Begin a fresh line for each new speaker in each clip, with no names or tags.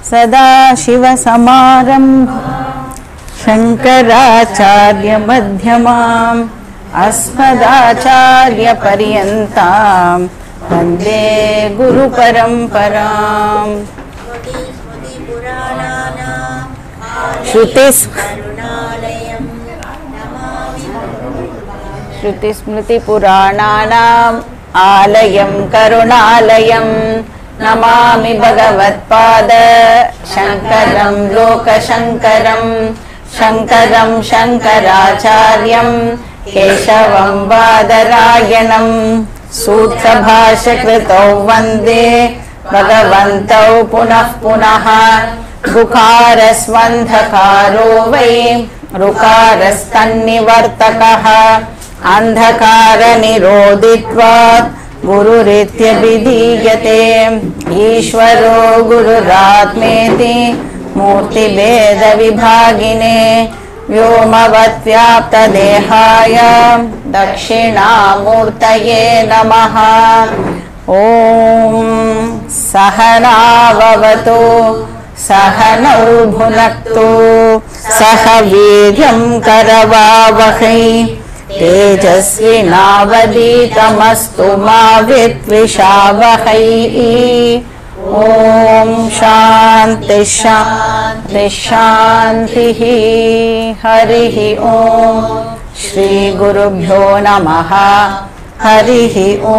सदाशिवसमारम्भ शङ्कराचार्यमध्यमाम् अस्मदाचार्यपर्यन्तां वन्दे गुरुपरम्पराम् श्रुतिस् श्रुतिस्मृतिपुराणानाम् आलयं करुणालयं नमामि भगवत्पाद शङ्करं लोकशङ्करं शङ्करं शङ्कराचार्यं केशवं बादरायणं सूत्रभाषकृतौ वन्दे भगवन्तौ पुनः पुनः ऋकारस्वन्धकारो वै ऋकारस्तन्निवर्तकः अन्धकारनिरोधित्वात् गुरुरित्यभिधीयते ईश्वरो गुरुरात्मेति मूर्तिभेदविभागिने व्योमवत्व्याप्तदेहाय दक्षिणामूर्तये नमः ॐ सहनाववतु सहनौ भुनक्तु सह वीर्यं करवावहै तेजस्विनावदीतमस्तु मा विद्विषावहै ॐ शान्ति शान्ति शान्तिः हरिः ॐ श्रीगुरुभ्यो नमः हरिः ॐ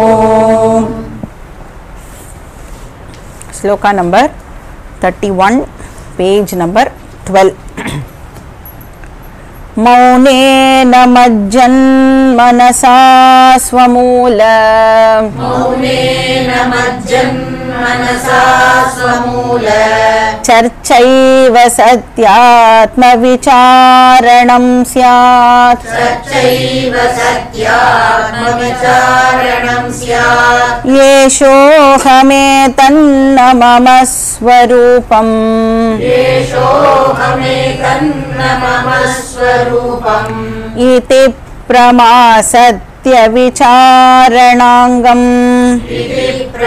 श्लोका नंबर 31 पेज नंबर 12 मौनेन मज्जन्मनसा स्वमूल
मौनेन मज्जन्मनसा स्वमूल
चर्चैव सत्यात्मविचारणं स्यात्
सच्चैव सत्यात्मविचारणं स्यात्
येषोऽहमेतन्न मम स्वरूपम्
येषोऽहमेतन्न मम स्वरूपम्
इति प्रमासत्यविचारणाङ्गम्
इति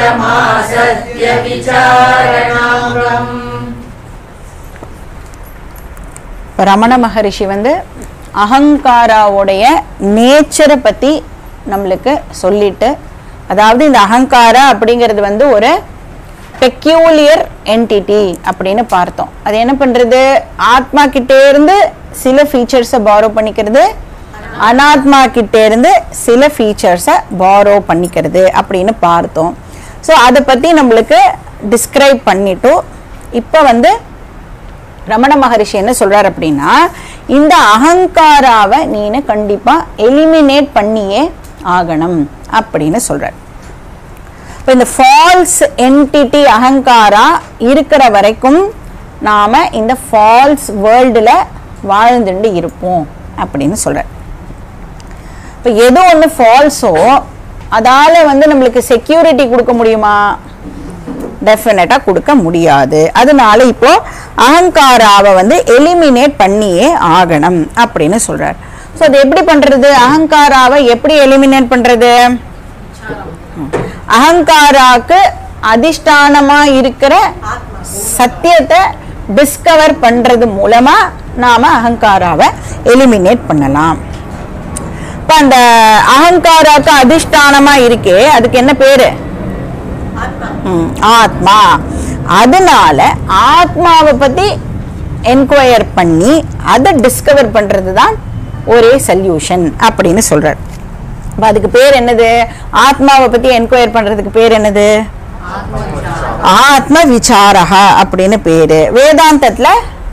प्रमासत्यविचारणाङ्गम्
ரமண மகரிஷி வந்து அகங்காராவுடைய நேச்சரை பற்றி நம்மளுக்கு சொல்லிட்டு அதாவது இந்த அகங்காரா அப்படிங்கிறது வந்து ஒரு பெக்யூலியர் என்டிட்டி அப்படின்னு பார்த்தோம் அது என்ன பண்ணுறது ஆத்மா கிட்டே இருந்து சில ஃபீச்சர்ஸை பாரோ பண்ணிக்கிறது அனாத்மா கிட்டே இருந்து சில ஃபீச்சர்ஸை பாரோ பண்ணிக்கிறது அப்படின்னு பார்த்தோம் ஸோ அதை பற்றி நம்மளுக்கு டிஸ்கிரைப் பண்ணிட்டோம் இப்போ வந்து ரமண மகரிஷி என்ன சொல்றார் அப்படின்னா இந்த அகங்காராவை நீனு கண்டிப்பா எலிமினேட் பண்ணியே ஆகணும் அப்படின்னு சொல்றார் இப்போ இந்த ஃபால்ஸ் என்டிட்டி அகங்காரா இருக்கிற வரைக்கும் நாம இந்த ஃபால்ஸ் வேர்ல்டில் வாழ்ந்துட்டு இருப்போம் அப்படின்னு சொல்றார் இப்போ எது ஒன்று ஃபால்ஸோ அதால வந்து நம்மளுக்கு செக்யூரிட்டி கொடுக்க முடியுமா டெஃபினட்டாக கொடுக்க முடியாது அதனால இப்போ அகங்காராவை வந்து எலிமினேட் பண்ணியே ஆகணும் அப்படின்னு சொல்றார் ஸோ அது எப்படி பண்றது அகங்காராவை எப்படி எலிமினேட் பண்றது அகங்காராக்கு அதிஷ்டானமா இருக்கிற சத்தியத்தை டிஸ்கவர் பண்றது மூலமா நாம அகங்காராவை எலிமினேட் பண்ணலாம் இப்போ அந்த அகங்காராக்கு அதிஷ்டானமா இருக்கே அதுக்கு என்ன பேரு ம், ஆத்மா அதனால ஆத்மாவை பத்தி என்கொயர் பண்ணி அதை டிஸ்கவர் பண்றது தான் ஒரே சொல்யூஷன் அப்படின்னு சொல்றார் அப்ப அதுக்கு பேர் என்னது ஆத்மாவை பத்தி என்கொயர் பண்றதுக்கு பேர் என்னது ஆத்ம விசாரஹா அப்படின்னு பேரு வேதாந்தத்துல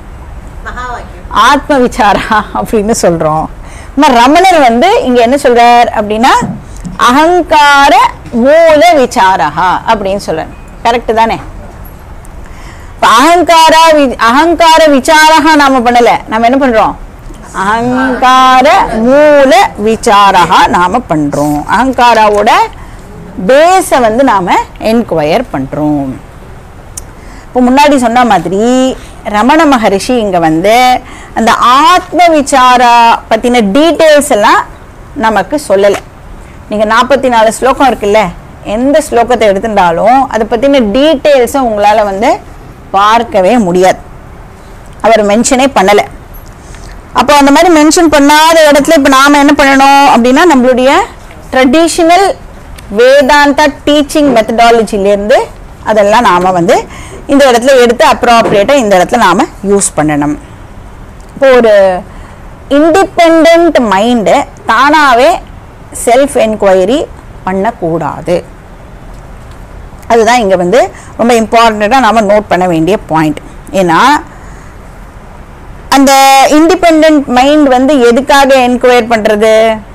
ஆத்ம விசாரா அப்படின்னு சொல்றோம் நம்ம ரமணர் வந்து இங்க என்ன சொல்றார் அப்படின்னா அகங்கார மூல விசாரஹா அப்படின்னு சொல்றார் கரெக்ட் தானே இப்ப அகங்காரா வி- அகங்கார விசாரஹா நாம பண்ணல நாம என்ன பண்றோம் அகங்கார மூல விசாரஹா நாம பண்றோம் அகங்காராவோட பேஸை வந்து நாம என்கொயர் பண்றோம் இப்போ முன்னாடி சொன்ன மாதிரி ரமண மகரிஷி இங்க வந்து அந்த ஆத்ம விசாரா பத்தின டீட்டெயில்ஸ் எல்லாம் நமக்கு சொல்லலை நீங்க நாற்பத்தி நாலு ஸ்லோகம் இருக்குல்ல எந்த ஸ்லோகத்தை எடுத்துட்டாலும் அதை பத்தின டீட்டெயில்ஸை உங்களால வந்து பார்க்கவே முடியாது அவர் மென்ஷனே பண்ணலை அப்போ அந்த மாதிரி மென்ஷன் பண்ணாத இடத்துல இப்போ நாம் என்ன பண்ணணும் அப்படின்னா நம்மளுடைய ட்ரெடிஷ்னல் வேதாந்தா டீச்சிங் மெத்தடாலஜிலேருந்து அதெல்லாம் நாம் வந்து இந்த இடத்துல எடுத்து அப்ராப்ரியேட்டாக இந்த இடத்துல நாம் யூஸ் பண்ணணும் இப்போ ஒரு இண்டிபெண்ட் மைண்டு தானாகவே செல்ஃப் என்கொயரி பண்ணக்கூடாது அதுதான் இங்கே வந்து ரொம்ப இம்பார்ட்டண்ட்டாக நாம் நோட் பண்ண வேண்டிய பாயிண்ட் ஏன்னா அந்த இண்டிபெண்ட் மைண்ட் வந்து எதுக்காக என்கொயர் பண்ணுறது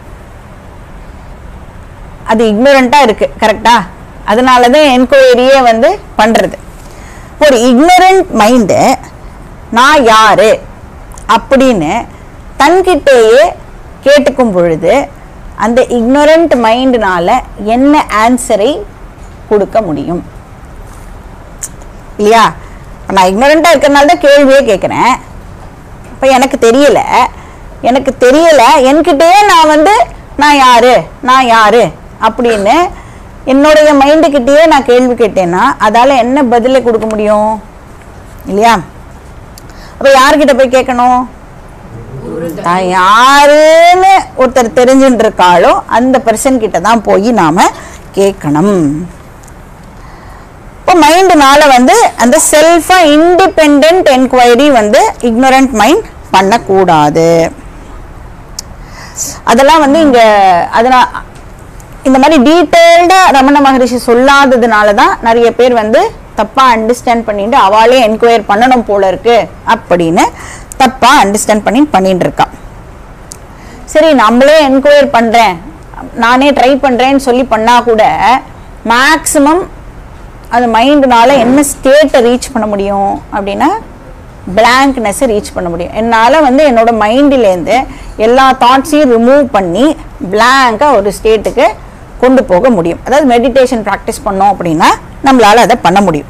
அது இக்னோரண்ட்டாக இருக்குது கரெக்டா அதனால தான் என்கொயரியே வந்து பண்ணுறது ஒரு இக்னோரண்ட் மைண்டு நான் யாரு அப்படின்னு தன்கிட்டேயே கேட்டுக்கும் பொழுது அந்த இக்னோரண்ட் மைண்டுனால என்ன ஆன்சரை கொடுக்க முடியும் இல்லையா இப்ப நான் இக்னோரண்ட்டாக இருக்கிறனால தான் கேள்வியே கேட்குறேன் இப்போ எனக்கு தெரியல எனக்கு தெரியல என்கிட்டயே நான் வந்து நான் யாரு நான் யாரு அப்படின்னு என்னுடைய மைண்டுக்கிட்டேயே நான் கேள்வி கேட்டேன்னா அதால் என்ன பதிலை கொடுக்க முடியும் இல்லையா அப்போ யார்கிட்ட போய் கேட்கணும் தான் யாருன்னு ஒருத்தர் தெரிஞ்சுட்டு இருக்காளோ அந்த பர்சன் கிட்ட தான் போய் நாம கேட்கணும் இப்போ மைண்டுனால வந்து அந்த செல்ஃபா இண்டிபெண்ட் என்கொயரி வந்து இக்னோரண்ட் மைண்ட் பண்ணக்கூடாது அதெல்லாம் வந்து இங்க அதனால் இந்த மாதிரி டீட்டெயில்டாக ரமண மகரிஷி சொல்லாததுனால தான் நிறைய பேர் வந்து தப்பாக அண்டர்ஸ்டாண்ட் பண்ணிட்டு அவளே என்கொயர் பண்ணணும் போல இருக்கு அப்படின்னு தப்பாக அண்டர்ஸ்டாண்ட் பண்ணி பண்ணிட்டு இருக்கா சரி நம்மளே என்கொயர் பண்ணுறேன் நானே ட்ரை பண்ணுறேன்னு சொல்லி பண்ணால் கூட மேக்ஸிமம் அது மைண்டுனால என்ன ஸ்டேட்டை ரீச் பண்ண முடியும் அப்படின்னா பிளாங்க்னஸை ரீச் பண்ண முடியும் என்னால் வந்து என்னோட மைண்டிலேருந்து எல்லா தாட்ஸையும் ரிமூவ் பண்ணி பிளாங்காக ஒரு ஸ்டேட்டுக்கு கொண்டு போக முடியும் அதாவது மெடிடேஷன் ப்ராக்டிஸ் பண்ணோம் அப்படின்னா நம்மளால் அதை பண்ண முடியும்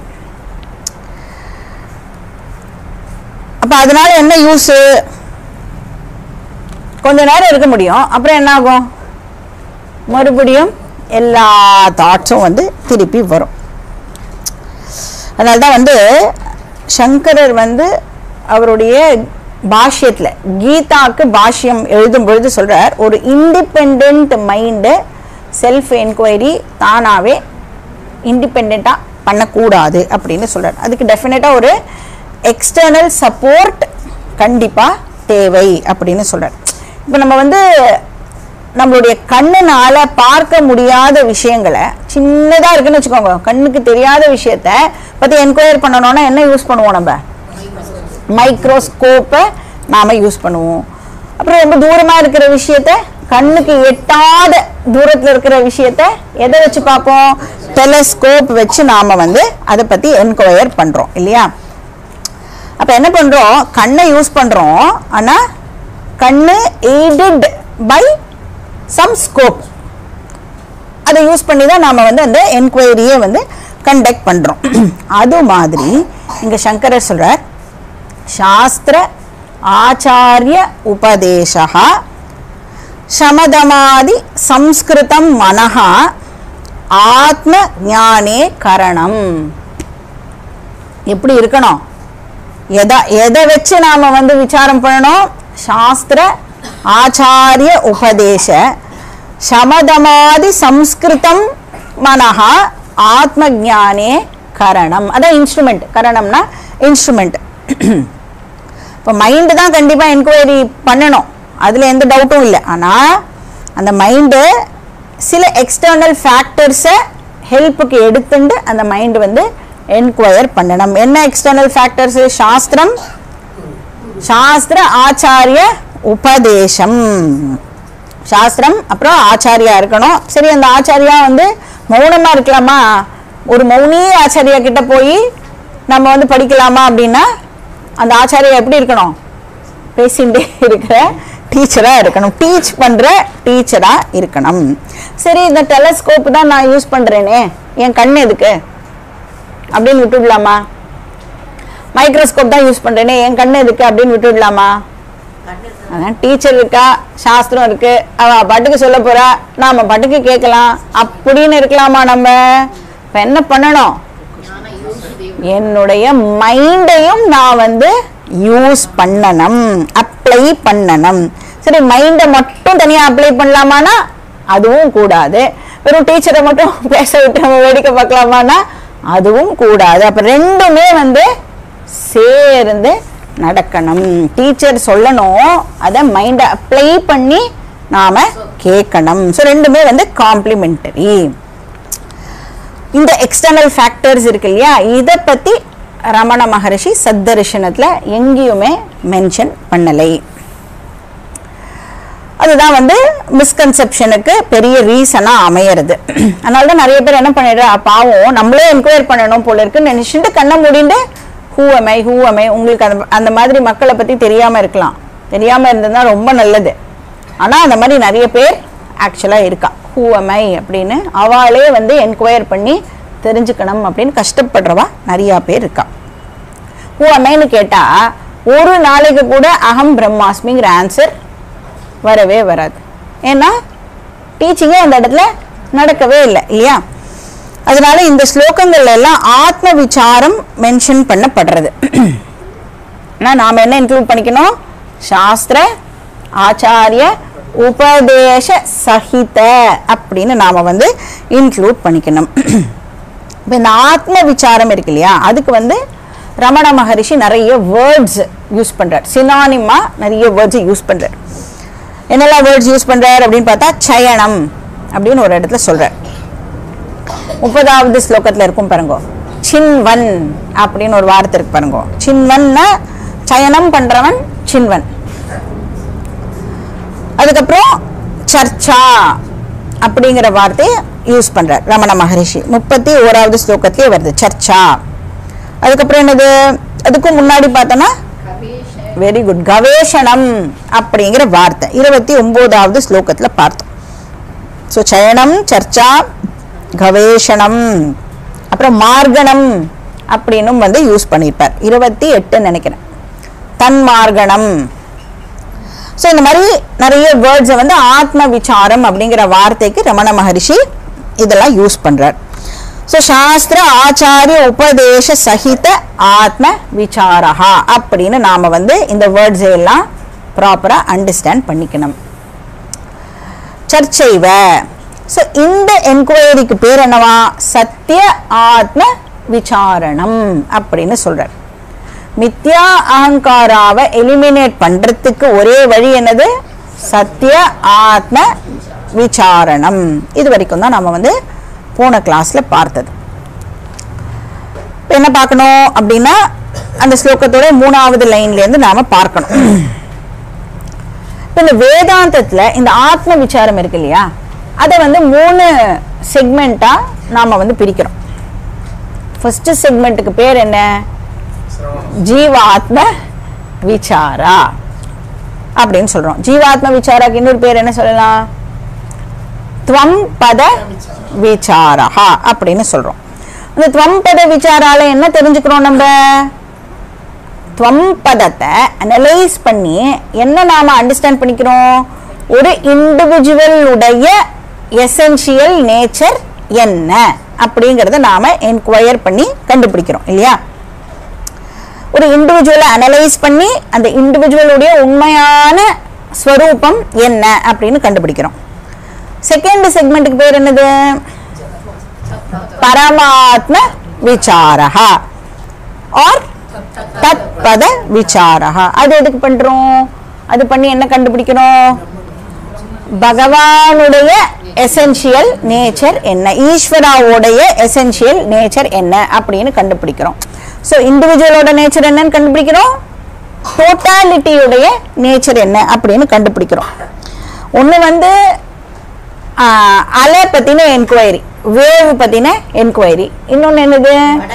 அப்போ அதனால என்ன யூஸு கொஞ்ச நேரம் இருக்க முடியும் அப்புறம் என்ன ஆகும் மறுபடியும் எல்லா தாட்ஸும் வந்து திருப்பி வரும் அதனால தான் வந்து சங்கரர் வந்து அவருடைய பாஷ்யத்தில் கீதாக்கு பாஷ்யம் எழுதும் பொழுது சொல்றார் ஒரு இண்டிபெண்ட் மைண்டு செல்ஃப் என்கொயரி தானாகவே இண்டிபெண்ட்டாக பண்ணக்கூடாது அப்படின்னு சொல்றார் அதுக்கு டெஃபினட்டாக ஒரு எக்ஸ்டர்னல் சப்போர்ட் கண்டிப்பாக தேவை அப்படின்னு சொல்றார் இப்போ நம்ம வந்து நம்மளுடைய கண்ணுனால பார்க்க முடியாத விஷயங்களை சின்னதாக இருக்குன்னு வச்சுக்கோங்க கண்ணுக்கு தெரியாத விஷயத்த பற்றி என்கொயர் பண்ணணும்னா என்ன யூஸ் பண்ணுவோம் நம்ம மைக்ரோஸ்கோப்பை நாம் யூஸ் பண்ணுவோம் அப்புறம் ரொம்ப தூரமாக இருக்கிற விஷயத்த கண்ணுக்கு எட்டாத தூரத்தில் இருக்கிற விஷயத்த எதை வச்சு பார்ப்போம் டெலஸ்கோப் வச்சு நாம் வந்து அதை பற்றி என்கொயர் பண்ணுறோம் இல்லையா அப்போ என்ன பண்ணுறோம் கண்ணை யூஸ் பண்ணுறோம் ஆனால் கண்ணு எய்டட் பை சம் ஸ்கோப் அதை யூஸ் பண்ணி தான் நாம் வந்து அந்த என்கொயரியை வந்து கண்டக்ட் பண்ணுறோம் அது மாதிரி இங்கே சங்கரர் சொல்கிறார் சாஸ்திர ஆச்சாரிய உபதேசா சமதமாதி சம்ஸ்கிருதம் மனஹா ஆத்ம ஞானே கரணம் எப்படி இருக்கணும் எதை எதை வச்சு நாம் வந்து விசாரம் பண்ணணும் சாஸ்திர ஆச்சாரிய உபதேச சமதமாதி சம்ஸ்கிருதம் மனஹா ஆத்ம ஞானே கரணம் அதான் இன்ஸ்ட்ருமெண்ட் கரணம்னா இன்ஸ்ட்ருமெண்ட் இப்போ மைண்டு தான் கண்டிப்பாக என்கொயரி பண்ணணும் அதில் எந்த டவுட்டும் இல்லை ஆனால் அந்த மைண்டு சில எக்ஸ்டர்னல் ஃபேக்டர்ஸை ஹெல்ப்புக்கு எடுத்துட்டு அந்த மைண்டு வந்து என்கொயர் பண்ணணும் என்ன எக்ஸ்டர்னல் ஃபேக்டர்ஸு சாஸ்திரம் சாஸ்திர ஆச்சாரிய உபதேசம் சாஸ்திரம் அப்புறம் ஆச்சாரியா இருக்கணும் சரி அந்த ஆச்சாரியா வந்து மௌனமா இருக்கலாமா ஒரு மௌனி ஆச்சாரியா கிட்ட போய் நம்ம வந்து படிக்கலாமா அப்படின்னா அந்த ஆச்சாரியா எப்படி இருக்கணும் பேசிகிட்டே இருக்கிற டீச்சராக இருக்கணும் டீச் பண்ணுற டீச்சராக இருக்கணும் சரி இந்த டெலஸ்கோப் தான் நான் யூஸ் பண்ணுறேனே என் கண் எதுக்கு அப்படின்னு விட்டுடலாமா மைக்ரோஸ்கோப் தான் யூஸ் பண்ணுறேனே என் கண் எதுக்கு அப்படின்னு விட்டுடலாமா அதான் டீச்சர் இருக்கா சாஸ்திரம் இருக்கு அவ பாட்டுக்கு சொல்ல போறா நாம பாட்டுக்கு கேட்கலாம் அப்படின்னு இருக்கலாமா நம்ம இப்ப என்ன பண்ணணும் என்னுடைய மைண்டையும் நான் வந்து யூஸ் பண்ணணும் அப்ளை பண்ணணும் சரி மைண்டை மட்டும் தனியாக அப்ளை பண்ணலாமானா அதுவும் கூடாது வெறும் டீச்சரை மட்டும் பேச விட்டு நம்ம வேடிக்கை பார்க்கலாமானா அதுவும் கூடாது அப்போ ரெண்டுமே வந்து சேர்ந்து நடக்கணும் டீச்சர் சொல்லணும் அதை மைண்டை அப்ளை பண்ணி நாம கேட்கணும் ஸோ ரெண்டுமே வந்து காம்ப்ளிமெண்டரி இந்த எக்ஸ்டர்னல் ஃபேக்டர்ஸ் இருக்கு இல்லையா இதை பத்தி ரமண மகரிஷி சத்தரிசனத்துல எங்கேயுமே மென்ஷன் பண்ணலை அதுதான் வந்து மிஸ்கன்செப்ஷனுக்கு பெரிய ரீசனாக அமையிறது அதனால தான் நிறைய பேர் என்ன பண்ணிடுறா பாவம் நம்மளே என்கொயர் பண்ணணும் போல இருக்குன்னு நினச்சிட்டு கண்ணை மூடிண்டு ஹூவமை ஹூவமை உங்களுக்கு அந்த அந்த மாதிரி மக்களை பற்றி தெரியாமல் இருக்கலாம் தெரியாமல் இருந்ததுன்னா ரொம்ப நல்லது ஆனால் அந்த மாதிரி நிறைய பேர் ஆக்சுவலாக இருக்கா ஹூவமை அப்படின்னு அவளே வந்து என்கொயர் பண்ணி தெரிஞ்சுக்கணும் அப்படின்னு கஷ்டப்படுறவா நிறையா பேர் இருக்கா ஹூவமைன்னு கேட்டால் ஒரு நாளைக்கு கூட அகம் பிரம்மாஸ்மிங்கிற ஆன்சர் வரவே வராது ஏன்னா டீச்சிங்கே அந்த இடத்துல நடக்கவே இல்லை இல்லையா அதனால இந்த ஸ்லோகங்கள்ல எல்லாம் ஆத்ம விசாரம் மென்ஷன் பண்ணப்படுறது ஆனால் நாம் என்ன இன்க்ளூட் பண்ணிக்கணும் சாஸ்திர ஆச்சாரிய உபதேச சகித அப்படின்னு நாம் வந்து இன்க்ளூட் பண்ணிக்கணும் இப்போ இந்த ஆத்ம விசாரம் இருக்கு இல்லையா அதுக்கு வந்து ரமண மகரிஷி நிறைய வேர்ட்ஸ் யூஸ் பண்றார் சினானிமா நிறைய வேர்ட்ஸ் யூஸ் பண்றார் என்னெல்லாம் வேர்ட்ஸ் யூஸ் பண்றார் அப்படின்னு பார்த்தா சயனம் அப்படின்னு ஒரு இடத்துல சொல்றார் முப்பதாவது ஸ்லோகத்துல இருக்கும் பாருங்க சின்வன் அப்படின்னு ஒரு வார்த்தை இருக்கு பாருங்க சின்வன்னா சயனம் பண்றவன் சின்வன் அதுக்கப்புறம் சர்ச்சா அப்படிங்கிற வார்த்தையை யூஸ் பண்றார் ரமண மகரிஷி முப்பத்தி ஓராவது ஸ்லோகத்திலே வருது சர்ச்சா அதுக்கப்புறம் என்னது அதுக்கும் முன்னாடி பார்த்தோன்னா வெரி குட் கவேஷணம் அப்படிங்கிற வார்த்தை இருபத்தி ஒன்பதாவது ஸ்லோகத்துல பார்த்தோம் ஸோ சயனம் சர்ச்சா கவேஷணம் அப்புறம் மார்கணம் அப்படின்னும் வந்து யூஸ் பண்ணியிருப்பார் இருபத்தி எட்டுன்னு நினைக்கிறேன் தன்மார்கணம் ஸோ இந்த மாதிரி நிறைய வேர்ட்ஸை வந்து ஆத்ம விசாரம் அப்படிங்கிற வார்த்தைக்கு ரமண மகரிஷி இதெல்லாம் யூஸ் பண்றார் ஸோ சாஸ்திர ஆச்சாரிய உபதேச சகித ஆத்ம விசாரஹா அப்படின்னு நாம வந்து இந்த வேர்ட்ஸ் எல்லாம் ப்ராப்பரா அண்டர்ஸ்டாண்ட் பண்ணிக்கணும் சர்ச்சைவ ஸோ இந்த என்கொயரிக்கு பேர் என்னவா சத்திய ஆத்ம விசாரணம் அப்படின்னு சொல்றார் மித்யா அகங்காராவை எலிமினேட் பண்றதுக்கு ஒரே வழி என்னது சத்திய ஆத்ம விசாரணம் இது வரைக்கும் தான் நம்ம வந்து போன கிளாஸ்ல பார்த்தது இப்ப என்ன பார்க்கணும் அப்படின்னா அந்த ஸ்லோகத்தோட மூணாவது லைன்ல இருந்து நாம பார்க்கணும் இப்ப இந்த வேதாந்தத்துல இந்த ஆத்ம விசாரம் இருக்கு இல்லையா அதை வந்து மூணு செக்மெண்ட்டா நாம வந்து பிரிக்கிறோம் ஃபர்ஸ்ட் செக்மெண்ட்டுக்கு பேர் என்ன ஜீவாத்ம விசாரா அப்படின்னு சொல்றோம் ஜீவாத்ம விசாராக்கு இன்னொரு பேர் என்ன சொல்லலாம் துவம் பத விசாரஹா அப்படின்னு சொல்றோம் இந்த துவம் பத விசாரால என்ன தெரிஞ்சுக்கிறோம் நம்ம துவம் பதத்தை அனலைஸ் பண்ணி என்ன நாம அண்டர்ஸ்டாண்ட் பண்ணிக்கிறோம் ஒரு இண்டிவிஜுவல் உடைய எசென்சியல் நேச்சர் என்ன அப்படிங்கறத நாம என்கொயர் பண்ணி கண்டுபிடிக்கிறோம் இல்லையா ஒரு இண்டிவிஜுவலை அனலைஸ் பண்ணி அந்த இண்டிவிஜுவலுடைய உண்மையான ஸ்வரூபம் என்ன அப்படின்னு கண்டுபிடிக்கிறோம் செகண்ட் செக்மெண்ட்டுக்கு பேர் என்னது பரமாத்ம விசாரஹா ஆர் தத்பத விசாரஹா அது எதுக்கு பண்றோம் அது பண்ணி என்ன கண்டுபிடிக்கிறோம் பகவானுடைய எசென்சியல் நேச்சர் என்ன ஈஸ்வராவோடைய எசென்சியல் நேச்சர் என்ன அப்படின்னு கண்டுபிடிக்கிறோம் ஸோ இண்டிவிஜுவலோட நேச்சர் என்னன்னு கண்டுபிடிக்கிறோம் டோட்டாலிட்டியுடைய நேச்சர் என்ன அப்படின்னு கண்டுபிடிக்கிறோம் ஒன்று வந்து ஆஹ், அலை பற்றின என்கொயரி வேவ் பற்றின என்கொயரி இன்னொன்று என்னது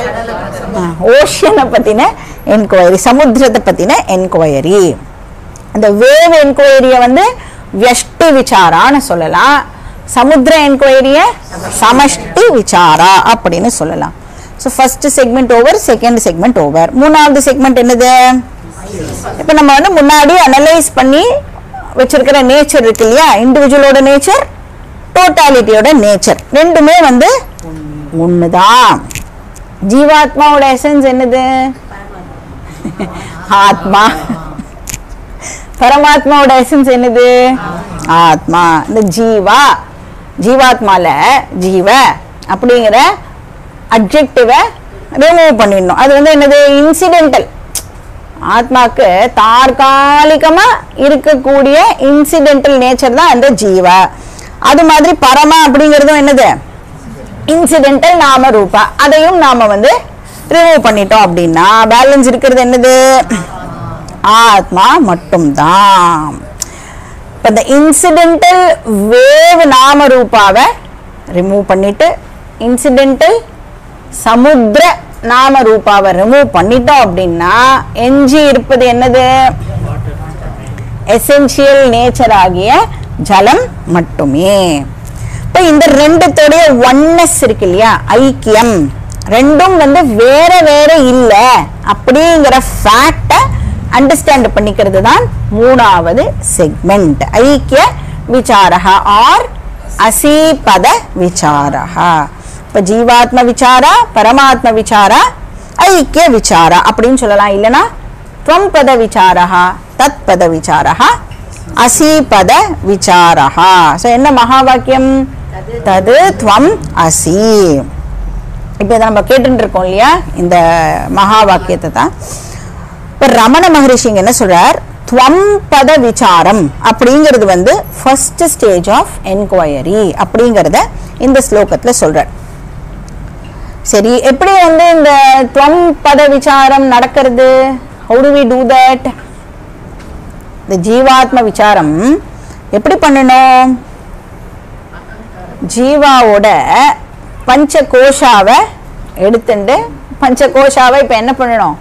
ஓஷனை பற்றின என்கொயரி சமுத்திரத்தை பற்றின என்கொயரி அந்த வேவ் என்கொயரியை வந்து வியஷ்டி விசாரான்னு சொல்லலாம் சமுத்திர என்கொயரியை சமஷ்டி விசாரா அப்படின்னு சொல்லலாம் so first segment over second segment over மூணாவது செக்மெண்ட் என்னது இப்போ நம்ம வந்து முன்னாடி அனலைஸ் பண்ணி வச்சிருக்கிற நேச்சர் இருக்கு இல்லையா இண்டிவிஜுவலோட நேச்சர் டோட்டாலிட்டியோட நேச்சர் ரெண்டுமே வந்து ஒண்ணுதான் ஜீவாத்மாவோட எசன்ஸ் என்னது ஆத்மா பரமாத்மாவோட எசன்ஸ் என்னது ஆத்மா இந்த ஜீவா ஜீவாத்மால ஜீவ அப்படிங்கிற அப்ஜெக்டிவை ரிமூவ் பண்ணிடணும் அது வந்து என்னது இன்சிடென்டல் ஆத்மாக்கு தாற்காலிகமா இருக்கக்கூடிய இன்சிடென்டல் நேச்சர் தான் அந்த ஜீவா அது மாதிரி பரமா அப்படிங்கிறதும் என்னது இன்சிடென்டல் நாம ரூபா அதையும் நாம வந்து ரிமூவ் பண்ணிட்டோம் அப்படின்னா பேலன்ஸ் இருக்கிறது என்னது ஆத்மா மட்டும்தான் இப்போ இந்த இன்சிடென்டல் வேவ் நாம ரூபாவை ரிமூவ் பண்ணிட்டு இன்சிடென்டல் சமுத்திர நாம ரூபாவை ரிமூவ் பண்ணிட்டோம் அப்படின்னா எஞ்சி இருப்பது என்னது எசென்சியல் நேச்சர் ஆகிய ஜலம் மட்டுமே இப்போ இந்த ரெண்டுத்தோடைய ஒன்னஸ் இருக்கு இல்லையா ஐக்கியம் ரெண்டும் வந்து வேற வேற இல்லை அப்படிங்கிற ஃபேக்டை அண்டர்ஸ்டாண்ட் பண்ணிக்கிறது தான் மூணாவது செக்மெண்ட் ஐக்கிய விசாரா ஆர் அசீபத விசாரா இப்ப ஜீவாத்ம விசாரா பரமாத்ம விசாரா ஐக்கிய விசாரா அப்படின்னு சொல்லலாம் இல்லனா துவம் பத விசாரா தத் பத விசாரா அசீபத விசாரா ஸோ என்ன மகா வாக்கியம் தது துவம் அசி இப்போ இதை நம்ம கேட்டுட்டு இருக்கோம் இல்லையா இந்த மகா வாக்கியத்தை தான் இப்போ ரமண மகரிஷிங்க என்ன சொல்றார் துவம் பத விசாரம் அப்படிங்கிறது வந்து ஃபர்ஸ்ட் ஸ்டேஜ் ஆஃப் என்கொயரி அப்படிங்கிறத இந்த ஸ்லோகத்தில் சொல்றார் சரி எப்படி வந்து இந்த துவம் பத விசாரம் நடக்கிறது how do we do that இந்த ஜீவாத்ம விசாரம் எப்படி பண்ணணும் ஜீவாவோட பஞ்ச கோஷாவை எடுத்துட்டு பஞ்ச கோஷாவை இப்போ என்ன பண்ணணும்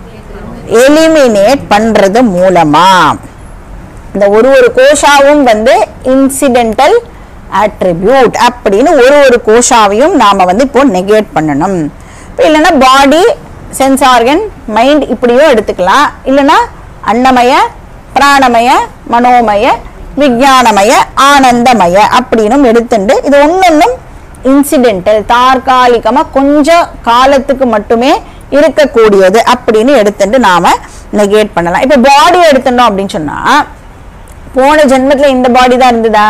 எலிமினேட் பண்றது மூலமா இந்த ஒரு ஒரு கோஷாவும் வந்து இன்சிடென்டல் அட்ரிபியூட் அப்படின்னு ஒரு ஒரு கோஷாவையும் நாம வந்து இப்போ நெகேட் பண்ணணும் இப்போ இல்லைன்னா பாடி சென்ஸ் ஆர்கன் மைண்ட் இப்படியும் எடுத்துக்கலாம் இல்லைன்னா அன்னமய பிராணமய மனோமய விஞ்ஞானமய ஆனந்தமய அப்படின்னும் எடுத்துண்டு இது ஒன்னொன்னும் இன்சிடென்டல் தற்காலிகமா கொஞ்சம் காலத்துக்கு மட்டுமே இருக்கக்கூடியது அப்படின்னு எடுத்துட்டு நாம நெகேட் பண்ணலாம் இப்ப பாடி எடுத்துட்டோம் அப்படின்னு சொன்னா போன ஜென்மத்துல இந்த பாடி தான் இருந்ததா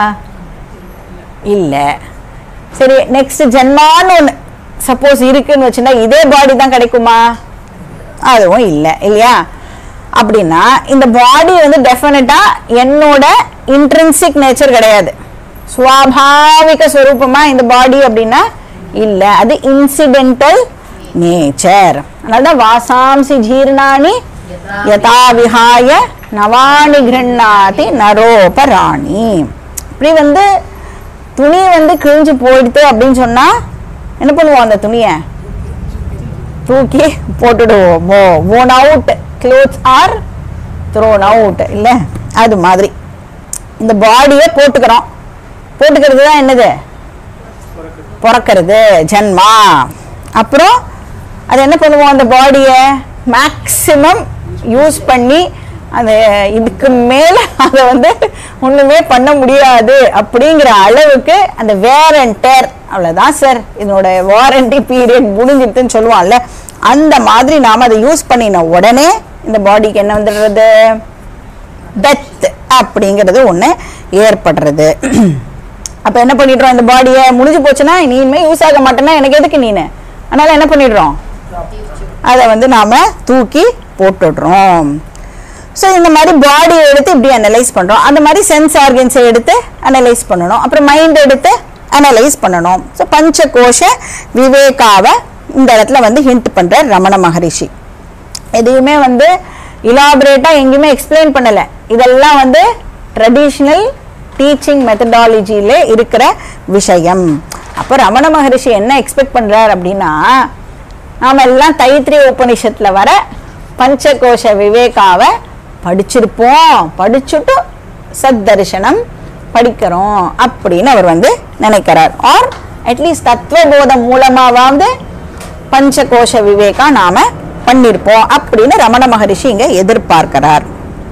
இல்ல சரி நெக்ஸ்ட் ஜென்மான்னு ஒன்று சப்போஸ் இருக்குன்னு வச்சுன்னா இதே பாடி தான் கிடைக்குமா அதுவும் இல்லை இல்லையா அப்படின்னா இந்த பாடி வந்து டெஃபினட்டா என்னோட இன்ட்ரின்சிக் நேச்சர் கிடையாது சுவாபாவிக ஸ்வரூபமா இந்த பாடி அப்படின்னா இல்லை அது இன்சிடென்டல் நேச்சர் அதனால தான் வாசாம்சி ஜீர்ணானி யதா விஹாய நவானி கிருண்ணாதி நரோபராணி இப்படி வந்து துணி வந்து கிழிஞ்சு போயிடுது அப்படின்னு சொன்னா என்ன பண்ணுவோம் அந்த துணியை தூக்கி போட்டுடுவோம் oh worn out clothes are thrown out இல்லை அது மாதிரி இந்த பாடியை போட்டுக்கிறோம் போட்டுக்கிறது தான் என்னது பிறக்கிறது ஜென்மா அப்புறம் அது என்ன பண்ணுவோம் அந்த பாடியை மேக்சிமம் யூஸ் பண்ணி அந்த இதுக்கு மேலே அதை வந்து ஒன்றுமே பண்ண முடியாது அப்படிங்கிற அளவுக்கு அந்த வேர் அண்ட் டேர் அவ்வளோதான் சார் இதனோட வாரண்டி பீரியட் முடிஞ்சிருதுன்னு சொல்லுவான்ல அந்த மாதிரி நாம் அதை யூஸ் பண்ணின உடனே இந்த பாடிக்கு என்ன வந்துடுறது டெத் அப்படிங்கிறது ஒன்று ஏற்படுறது அப்போ என்ன பண்ணிடுறோம் இந்த பாடியை முடிஞ்சு போச்சுன்னா நீ இனிமேல் யூஸ் ஆக மாட்டேன்னா எனக்கு எதுக்கு நீனு அதனால என்ன பண்ணிடுறோம் அதை வந்து நாம் தூக்கி போட்டுடுறோம் ஸோ இந்த மாதிரி பாடியை எடுத்து இப்படி அனலைஸ் பண்ணுறோம் அந்த மாதிரி சென்ஸ் ஆர்கன்ஸை எடுத்து அனலைஸ் பண்ணணும் அப்புறம் மைண்ட் எடுத்து அனலைஸ் பண்ணணும் ஸோ பஞ்ச கோஷ விவேகாவை இந்த இடத்துல வந்து ஹிண்ட் பண்ணுறார் ரமண மகரிஷி எதையுமே வந்து இலாபரேட்டாக எங்கேயுமே எக்ஸ்பிளைன் பண்ணலை இதெல்லாம் வந்து ட்ரெடிஷ்னல் டீச்சிங் மெத்தடாலஜியில இருக்கிற விஷயம் அப்போ ரமண மகரிஷி என்ன எக்ஸ்பெக்ட் பண்ணுறார் அப்படின்னா நாம் எல்லாம் தைத்திரிய உபனிஷத்தில் வர பஞ்சகோஷ விவேகாவை படிச்சிருப்போம் படிச்சுட்டு சத் தரிசனம் படிக்கிறோம் அப்படின்னு அவர் வந்து நினைக்கிறார் ஆர் அட்லீஸ்ட் தத்துவபோதம் மூலமாவது பஞ்சகோஷ விவேகா நாம பண்ணியிருப்போம் அப்படின்னு ரமண மகரிஷி இங்க எதிர்பார்க்கிறார்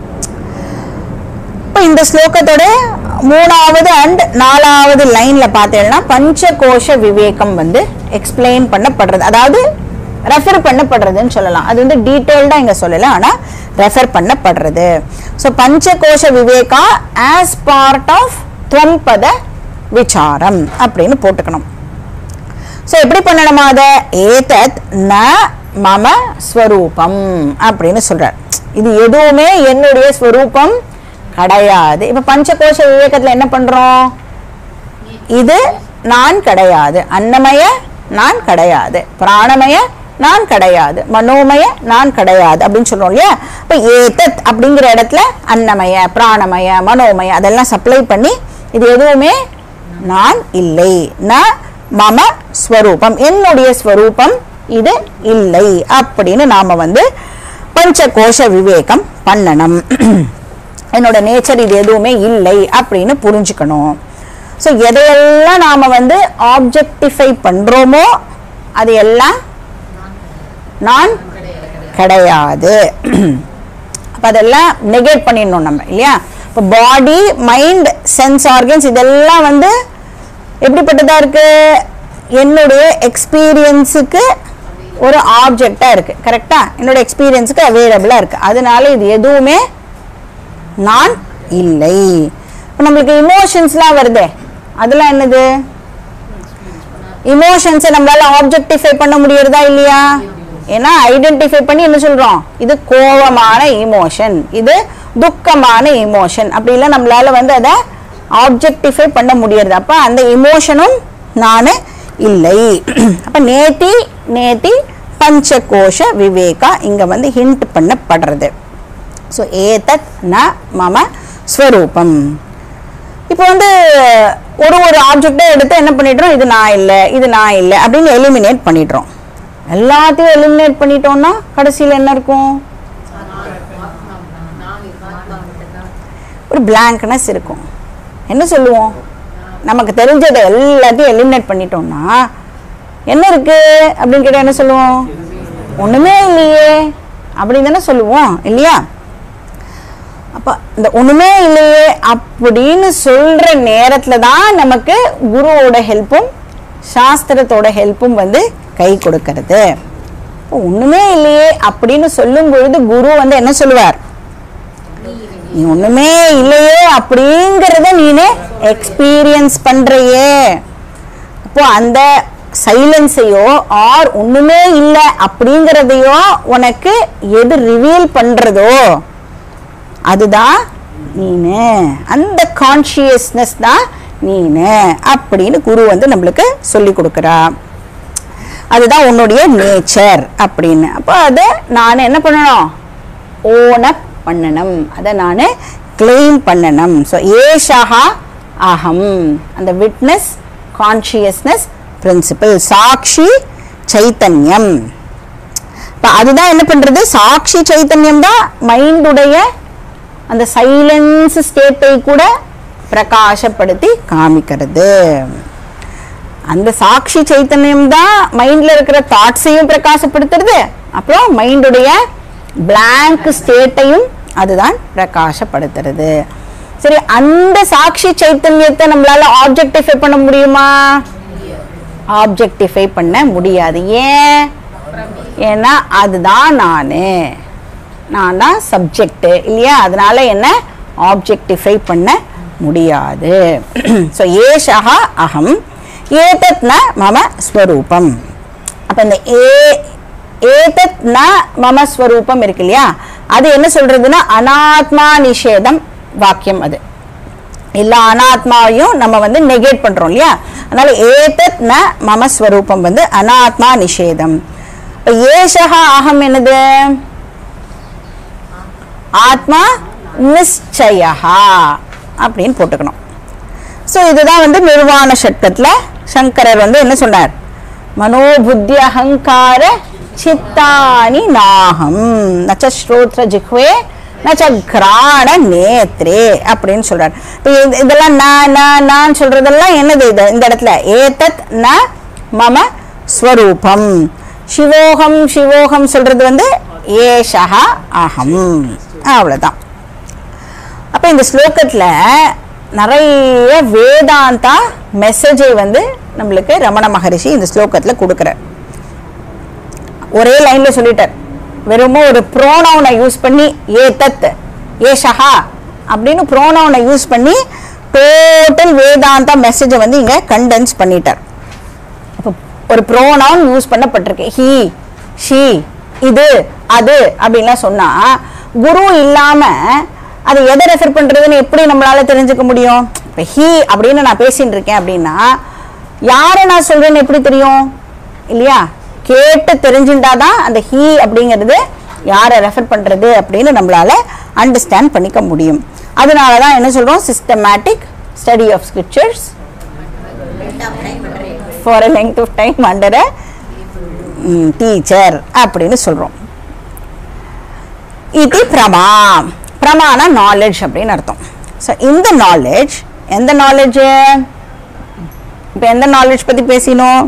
இப்போ இந்த ஸ்லோகத்தோட மூணாவது அண்ட் நாலாவது லைன்ல பார்த்தீங்கன்னா பஞ்சகோஷ விவேகம் வந்து எக்ஸ்பிளைன் பண்ணப்படுறது அதாவது ரெஃபர் பண்ணப்படுறதுன்னு சொல்லலாம் அது வந்து டீட்டெயில்டா இங்க சொல்லல ஆனா ரெஃபர் பண்ணப்படுறது so Panchakosha Viveka as part of துவம்பத விசாரம் அப்படின்னு போட்டுக்கணும் ஸோ எப்படி பண்ணணுமா அதை ஏதத் ந மம ஸ்வரூபம் அப்படின்னு சொல்றார் இது எதுவுமே என்னுடைய ஸ்வரூபம் கிடையாது இப்ப பஞ்சகோஷ விவேகத்துல என்ன பண்றோம் இது நான் கிடையாது அன்னமய நான் கிடையாது பிராணமய நான் கிடையாது மனோமய நான் கிடையாது அப்படின்னு சொல்றோம் இல்லையா இப்ப ஏதத் அப்படிங்கிற இடத்துல அன்னமய பிராணமய மனோமய அதெல்லாம் சப்ளை பண்ணி இது எதுவுமே நான் இல்லை ந மம ஸ்வரூபம் என்னுடைய ஸ்வரூபம் இது இல்லை அப்படின்னு நாம வந்து பஞ்சகோஷ விவேகம் பண்ணணும் என்னோட நேச்சர் இது எதுவுமே இல்லை அப்படின்னு புரிஞ்சுக்கணும் ஸோ எதையெல்லாம் நாம வந்து ஆப்ஜெக்டிஃபை பண்றோமோ அது எல்லாம் நான் கிடையாது அப்ப அதெல்லாம் நெகேட் பண்ணிடணும் நம்ம இல்லையா இப்போ பாடி மைண்ட் சென்ஸ் ஆர்கன்ஸ் இதெல்லாம் வந்து எப்படிப்பட்டதா இருக்கு என்னுடைய எக்ஸ்பீரியன்ஸுக்கு ஒரு ஆப்ஜெக்டா இருக்கு கரெக்டா என்னோட எக்ஸ்பீரியன்ஸுக்கு அவைலபிளா இருக்கு அதனால இது எதுவுமே நான் இல்லை இப்போ நம்மளுக்கு இமோஷன்ஸ்லாம் வருதே அதெல்லாம் என்னது இமோஷன்ஸை நம்மளால ஆப்ஜெக்டிஃபை பண்ண முடியறதா இல்லையா ஏன்னா ஐடென்டிஃபை பண்ணி என்ன சொல்றோம் இது கோவமான இமோஷன் இது துக்கமான இமோஷன் அப்படிலாம் நம்மளால வந்து அதை ஆப்ஜெக்டிஃபை பண்ண முடியறது அப்ப அந்த இமோஷனும் நானு இல்லை அப்ப நேத்தி நேத்தி பஞ்சகோஷ விவேகா இங்க வந்து ஹிண்ட் பண்ணப்படுறது ஸோ ஏதத் ந மம ஸ்வரூபம் இப்போ வந்து ஒரு ஒரு ஆப்ஜெக்டை எடுத்து என்ன பண்ணிடுறோம் இது நான் இல்லை இது நான் இல்லை அப்படின்னு எலிமினேட் பண்ணிடுறோம் எல்லாத்தையும் எலிமினேட் பண்ணிட்டோம்னா கடைசியில் என்ன இருக்கும் ஒரு பிளாங்க்னஸ் இருக்கும் என்ன சொல்லுவோம் நமக்கு தெரிஞ்சதை எல்லாத்தையும் எலிமினேட் பண்ணிட்டோம்னா என்ன இருக்கு அப்படின்னு கேட்டால் என்ன சொல்லுவோம் ஒண்ணுமே இல்லையே அப்படின்னு தானே சொல்லுவோம் இல்லையா அப்ப இந்த ஒண்ணுமே இல்லையே அப்படின்னு சொல்ற நேரத்துல தான் நமக்கு குருவோட ஹெல்ப்பும் சாஸ்திரத்தோட ஹெல்ப்பும் வந்து கை கொடுக்கறது அப்ப ஒண்ணுமே இல்லையே அப்படின்னு சொல்லும் பொழுது குரு வந்து என்ன சொல்லுவார் நீ ஒண்ணுமே இல்லையே அப்படிங்கறத நீனே எக்ஸ்பீரியன்ஸ் பண்றையே அப்போ அந்த சைலன்ஸையோ ஆர் ஒண்ணுமே இல்லை அப்படிங்கிறதையோ உனக்கு எது ரிவீல் பண்றதோ அதுதான் நீனு அந்த கான்சியஸ்னஸ் தான் நீனு அப்படின்னு குரு வந்து நம்மளுக்கு சொல்லி கொடுக்குறா அதுதான் உன்னுடைய நேச்சர் அப்படின்னு அப்போ அதை நான் என்ன பண்ணணும் ஓனப் பண்ணணும் அதை நான் கிளைம் பண்ணணும் ஸோ ஏஷா அகம் அந்த விட்னஸ் கான்சியஸ்னஸ் பிரின்சிபல் சாட்சி சைத்தன்யம் இப்போ அதுதான் என்ன பண்றது சாட்சி சைத்தன்யம் தான் மைண்டுடைய அந்த சைலன்ஸ் ஸ்டேட்டை கூட பிரகாசப்படுத்தி காமிக்கிறது அந்த சாட்சி சைத்தன்யம் தான் மைண்ட்ல இருக்கிற தாட்ஸையும் பிரகாசப்படுத்துறது அப்புறம் மைண்டுடைய blank ஸ்டேட்டையும் அதுதான் பிரகாசப்படுத்துறது சரி அந்த சாட்சி சைத்தன்யத்தை நம்மளால ஆப்ஜெக்டிஃபை பண்ண முடியுமா ஆப்ஜெக்டிஃபை பண்ண முடியாது ஏன் ஏன்னா அதுதான் நானு நான் தான் சப்ஜெக்ட் இல்லையா அதனால என்ன ஆப்ஜெக்டிஃபை பண்ண முடியாது ஸோ ஏஷா அகம் ஏதத் ந மம ஸ்வரூபம் அப்போ இந்த ஏ ஏதத் ந மம ஸ்வரூபம் இருக்கு இல்லையா அது என்ன சொல்றதுன்னா அனாத்மா நிஷேதம் வாக்கியம் அது எல்லா அனாத்மாவையும் நம்ம வந்து நெகேட் பண்றோம் இல்லையா அதனால ஏதத் ந மம ஸ்வரூபம் வந்து அனாத்மா நிஷேதம் இப்ப ஏஷா அகம் என்னது ஆத்மா நிச்சயா அப்படின்னு போட்டுக்கணும் ஸோ இதுதான் வந்து நிர்வாண சட்டத்தில் சங்கரர் வந்து என்ன சொன்னார் மனோபுத்தி அகங்கார சித்தானி நாகம் நச்ச ஸ்ரோத்ர ஜிஹ்வே நச்ச கிராண நேத்ரே அப்படின்னு சொல்றார் இப்போ இது- இதெல்லாம் நான் நான் நான் சொல்றதெல்லாம் என்னது இது இந்த இடத்துல ஏதத் ந மம ஸ்வரூபம் சிவோகம் சிவோகம் சொல்றது வந்து ஏஷா அகம் அவ்வளவுதான் அப்ப இந்த ஸ்லோகத்துல நிறைய வேதாந்தா மெசேஜை வந்து நம்மளுக்கு ரமண மகரிஷி இந்த ஸ்லோகத்துல கொடுக்குறார் ஒரே லைன்ல சொல்லிட்டார் வெறுமோ ஒரு ப்ரோனவுனை யூஸ் பண்ணி ஏ தத் ஏ ஷஹா அப்படின்னு ப்ரோனவுனை யூஸ் பண்ணி டோட்டல் வேதாந்தா மெசேஜை வந்து இங்க கண்டென்ஸ் பண்ணிட்டார் இப்போ ஒரு ப்ரோனவுன் யூஸ் பண்ணப்பட்டிருக்கு ஹி ஷி இது அது அப்படின்லாம் சொன்னா குரு இல்லாம அது எதை ரெஃபர் பண்றதுன்னு எப்படி நம்மளால தெரிஞ்சுக்க முடியும் இப்போ ஹி அப்படின்னு நான் பேசிட்டு இருக்கேன் அப்படின்னா யாரை நான் சொல்றேன்னு எப்படி தெரியும் இல்லையா கேட்டு தெரிஞ்சுட்டாதான் அந்த ஹி அப்படிங்கிறது யாரை ரெஃபர் பண்றது அப்படின்னு நம்மளால அண்டர்ஸ்டாண்ட் பண்ணிக்க முடியும் அதனால தான் என்ன சொல்றோம் systematic study of scriptures for a length of time under a teacher அப்படின்னு சொல்கிறோம் இது பிரமா பிரமானா நாலேஜ் அப்படின்னு அர்த்தம் ஸோ இந்த நாலேஜ் எந்த நாலேஜ் இப்போ எந்த நாலேஜ் பற்றி பேசினோம்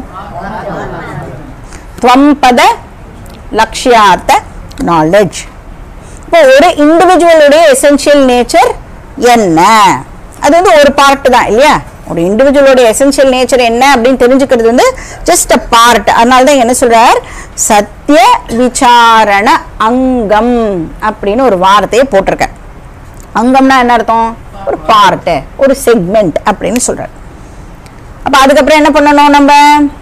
துவம்பத லக்ஷ்யார்த்த நாலேஜ் இப்போ ஒரு இண்டிவிஜுவலுடைய எசென்ஷியல் நேச்சர் என்ன அது வந்து ஒரு பார்ட் தான் இல்லையா ஒரு இண்டிவிஜுவலோட எசென்ஷியல் நேச்சர் என்ன அப்படின்னு தெரிஞ்சுக்கிறது வந்து ஜஸ்ட் அ பார்ட் அதனால தான் என்ன சொல்றார் சத்திய விசாரண அங்கம் அப்படின்னு ஒரு வார்த்தையை போட்டிருக்கார் அங்கம்னா என்ன அர்த்தம் ஒரு பார்ட் ஒரு செக்மெண்ட் அப்படின்னு சொல்றார் அப்ப அதுக்கப்புறம் என்ன பண்ணணும் நம்ம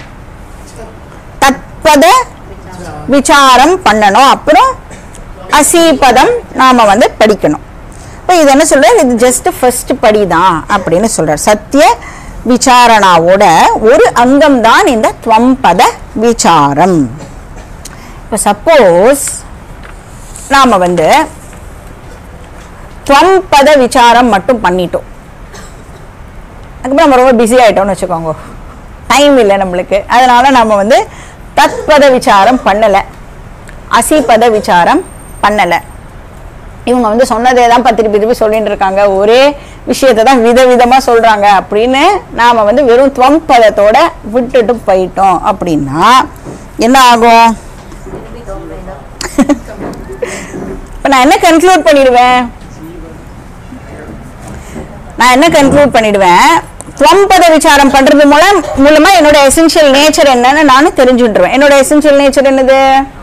தத்பத விசாரம் பண்ணணும் அப்புறம் அசீபதம் நாம வந்து படிக்கணும் இப்போ இது என்ன சொல்றார் இது ஜஸ்ட் ஃபர்ஸ்ட் படி தான் அப்படின்னு சொல்றார் சத்திய விசாரணாவோட ஒரு அங்கம் தான் இந்த துவம்பத விசாரம் இப்போ சப்போஸ் நாம வந்து துவம்பத விசாரம் மட்டும் பண்ணிட்டோம் அதுக்கப்புறம் நம்ம ரொம்ப பிஸி ஆயிட்டோம்னு வச்சுக்கோங்க டைம் இல்லை நம்மளுக்கு அதனால நம்ம வந்து தத்பத விசாரம் பண்ணலை அசிபத விசாரம் பண்ணலை இவங்க வந்து சொன்னதே தான் பத்து திருப்பி திருப்பி சொல்லிட்டு இருக்காங்க ஒரே விஷயத்தை தான் விதவிதமாக சொல்கிறாங்க அப்படின்னு நாம் வந்து வெறும் துவம்பதத்தோட விட்டுட்டு போயிட்டோம் அப்படின்னா என்ன ஆகும் இப்போ நான் என்ன கன்க்ளூட் பண்ணிடுவேன் நான் என்ன கன்க்ளூட் பண்ணிடுவேன் துவம்பத விசாரம் பண்றது மூலம் மூலமா என்னோட எசென்ஷியல் நேச்சர் என்னன்னு நானும் தெரிஞ்சுட்டுருவேன் என்னோட எசென்ஷியல் நேச்சர் என்னது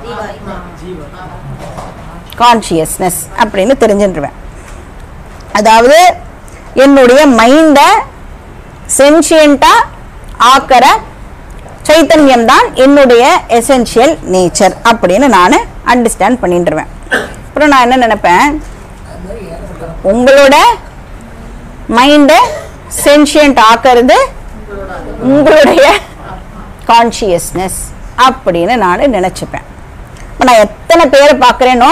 கான்சியஸ்னஸ் அப்படின்னு தெரிஞ்சுட்டுருவேன் அதாவது என்னுடைய மைண்டை சென்சியண்டா ஆக்கிற சைத்தன்யம் தான் என்னுடைய எசென்ஷியல் நேச்சர் அப்படின்னு நான் அண்டர்ஸ்டாண்ட் பண்ணிட்டுருவேன் அப்புறம் நான் என்ன நினைப்பேன் உங்களோட மைண்டை சென்ஷியன்ட் ஆக்கிறது உங்களுடைய கான்சியஸ்னஸ் அப்படின்னு நான் நினச்சிப்பேன் இப்போ நான் எத்தனை பேரை பார்க்குறேனோ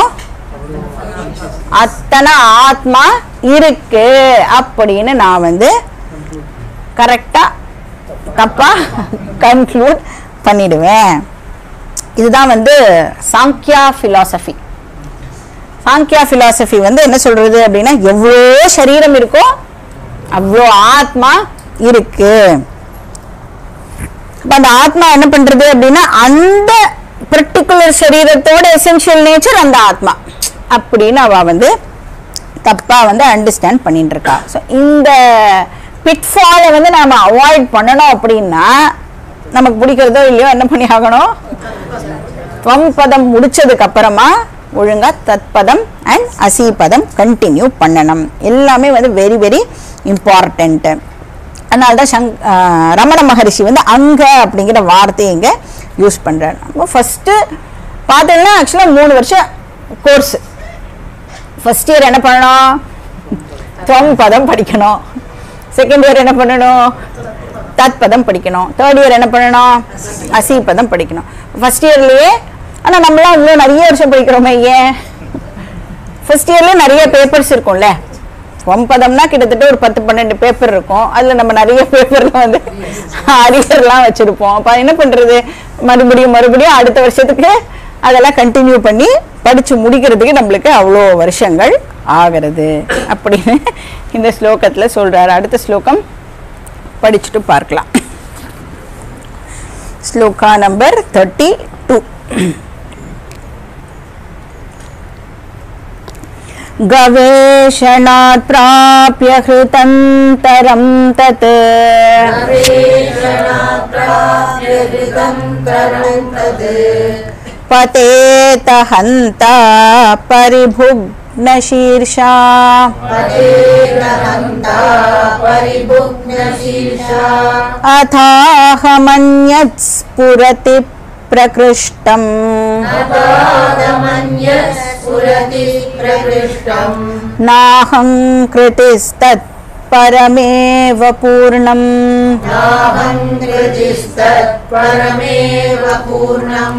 அத்தனை ஆத்மா இருக்கு அப்படின்னு நான் வந்து கரெக்டாக தப்பாக கன்க்ளூட் பண்ணிடுவேன் இதுதான் வந்து சாங்கியா ஃபிலாசபி சாங்கியா ஃபிலாசபி வந்து என்ன சொல்றது அப்படின்னா எவ்வளோ சரீரம் இருக்கோ அவ்வளோ ஆத்மா இருக்கு அப்ப அந்த ஆத்மா என்ன பண்றது அப்படின்னா அந்த பர்டிகுலர் சரீரத்தோட எசென்ஷியல் நேச்சர் அந்த ஆத்மா அப்படின்னு அவ வந்து தப்பா வந்து அண்டர்ஸ்டாண்ட் பண்ணிட்டு இருக்கா ஸோ இந்த பிட்ஃபாலை வந்து நாம அவாய்ட் பண்ணணும் அப்படின்னா நமக்கு பிடிக்கிறதோ இல்லையோ என்ன பண்ணி ஆகணும் துவம் பதம் முடிச்சதுக்கு அப்புறமா ஒழுங்கா தத்பதம் அண்ட் அசீபதம் கண்டினியூ பண்ணணும் எல்லாமே வந்து வெரி வெரி இம்பார்ட்டண்ட்டு அதனால தான் சங் ஆஹ் ரமண மகரிஷி வந்து அங்க அப்படிங்கிற வார்த்தையை இங்கே யூஸ் பண்ணுறாரு நம்ம ஃபஸ்ட்டு பார்த்தீங்கன்னா ஆக்சுவலாக மூணு வருஷம் கோர்ஸ் ஃபஸ்ட் இயர் என்ன பண்ணணும் துவம் பதம் படிக்கணும் செகண்ட் இயர் என்ன பண்ணணும் தத் பதம் படிக்கணும் தேர்ட் இயர் என்ன பண்ணணும் அசி பதம் படிக்கணும் ஃபர்ஸ்ட் இயர்லயே ஆனால் நம்மளாம் இன்னும் நிறைய வருஷம் படிக்கிறோமே ஏன் ஃபர்ஸ்ட் இயர்ல நிறைய பேப்பர்ஸ் இருக்கும்ல ஒன்பதம்னா கிட்டத்தட்ட ஒரு பத்து பன்னெண்டு பேப்பர் இருக்கும் அதில் நம்ம நிறைய பேப்பர்ல வந்து அரியர்லாம் வச்சிருப்போம் அப்போ என்ன பண்றது மறுபடியும் மறுபடியும் அடுத்த வருஷத்துக்கு அதெல்லாம் கண்டினியூ பண்ணி படிச்சு முடிக்கிறதுக்கு நம்மளுக்கு அவ்வளோ வருஷங்கள் ஆகிறது அப்படின்னு இந்த ஸ்லோகத்தில் சொல்றாரு அடுத்த ஸ்லோகம் படிச்சுட்டு பார்க்கலாம் ஸ்லோகா நம்பர் தேர்ட்டி டூ गवेषणात् प्राप्य हृतन्तरं तत्
गवेषणाप्राप्य हृदं करं तत्
पतेत हन्ता परिभुग्नशीर्षा
पतेरहन्ता परिभुग्नशीर्षा
अथाहमन्यत् स्फुरति प्रकृष्टम्
नतादमन्यत् स्फुरति प्रकृष्टम्
नाहं कृतिस्तत् परमेव पूर्णम्
नाहं कृतिस्तत् परमेव पूर्णम्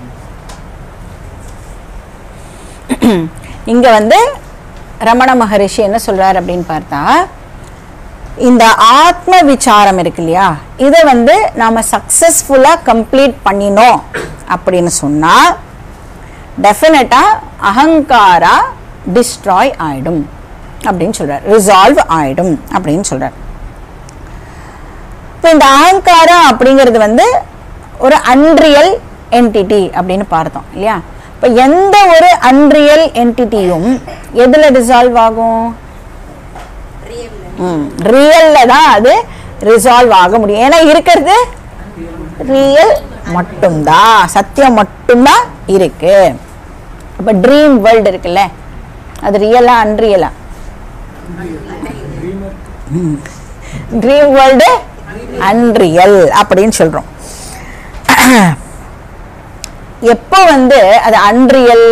இங்க வந்து ரமண மகரிஷி என்ன சொல்றார் அப்படின்னு பார்த்தா இந்த ஆத்ம விசாரம் இருக்கு இல்லையா இதை வந்து நாம சக்சஸ்ஃபுல்லா கம்ப்ளீட் பண்ணினோம் அப்படின்னு சொன்னா டெஃபினட்டா அகங்காரா டிஸ்ட்ராய் ஆயிடும் அப்படின்னு சொல்றார் ரிசால்வ் ஆயிடும் அப்படின்னு சொல்றார் இப்போ இந்த அகங்காரம் அப்படிங்கிறது வந்து ஒரு அன்ரியல் என்டிட்டி அப்படின்னு பார்த்தோம் இல்லையா இப்போ எந்த ஒரு அன்ரியல் என்டிட்டியும் எதில் டிசால்வ் ஆகும் ரியல்ல தான் அது ரிசால்வ் ஆக முடியும் ஏன்னா இருக்கிறது ரியல் மட்டும்தான் சத்தியம் மட்டும்தான் இருக்கு அப்ப ட்ரீம் வேர்ல்டு இருக்குல்ல அது ரியலா அன்ரியலா ட்ரீம் வேர்ல்டு அன்ரியல் அப்படின்னு சொல்றோம் எப்போ வந்து அது அன்ரியல்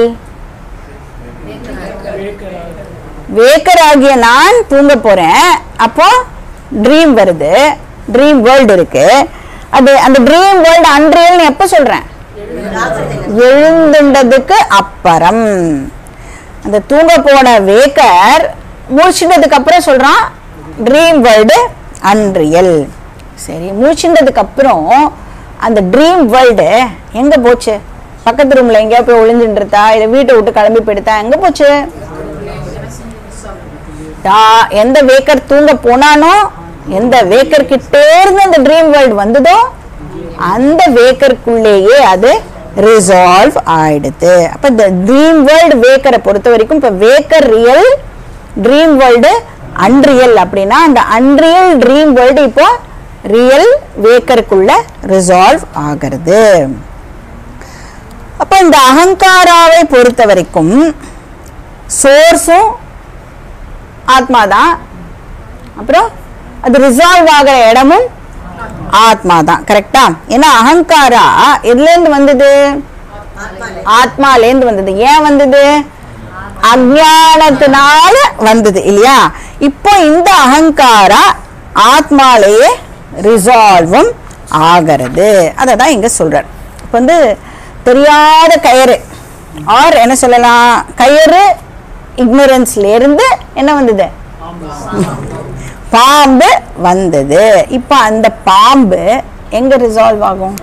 வேக்கராகிய நான் தூங்க போறேன் அப்போ ட்ரீம் வருது ட்ரீம் வேர்ல்டு இருக்கு அது அந்த ட்ரீம் வேர்ல்டு அன்ரியல்னு எப்போ சொல்றேன் எழுந்துண்டதுக்கு அப்புறம் அந்த தூங்க போன வேக்கர் முடிச்சிட்டதுக்கு அப்புறம் சொல்றான் ட்ரீம் வேர்ல்டு அன்ரியல் சரி முடிச்சிட்டதுக்கு அப்புறம் அந்த ட்ரீம் வேர்ல்டு எங்க போச்சு பக்கத்து ரூம்ல எங்கேயா போய் ஒளிஞ்சுட்டு இல்ல வீட்டை விட்டு கிளம்பி போயிடுதா எங்க போச்சு தா- எந்த வேக்கர் தூங்க போனானோ எந்த வேக்கர் கிட்டே இருந்து அந்த ட்ரீம் வேர்ல்டு வந்ததோ அந்த வேக்கருக்குள்ளேயே அது ரிசால்வ் ஆயிடுது அப்ப இந்த ட்ரீம் வேர்ல்டு வேக்கரை பொறுத்த வரைக்கும் இப்ப waker real dream world unreal அப்படின்னா அந்த அன்ரியல் ட்ரீம் வேர்ல்டு இப்போ ரியல் வேக்கருக்குள்ள ரிசால்வ் ஆகிறது அப்ப இந்த அகங்காராவை பொறுத்த வரைக்கும் சோர்ஸும் ஆத்மா தான் அப்புறம் அது ரிசால்வ் ஆகிற இடமும் ஆத்மா தான் கரெக்டா ஏன்னா அகங்காரா எதுலேருந்து வந்தது ஆத்மாலேருந்து வந்தது ஏன் வந்தது அஜானத்தினால வந்தது இல்லையா இப்போ இந்த அகங்காரா ஆத்மாலேயே ரிசால்வும் ஆகிறது அதை தான் இங்க சொல்றார் இப்போ வந்து தெரியாத கயிறு ஆர் என்ன சொல்லலாம் கயிறு ignorance-ல இருந்து என்ன வந்தது பாம்பு வந்தது இப்போ அந்த பாம்பு எங்க ரிசால்வ் ஆகும்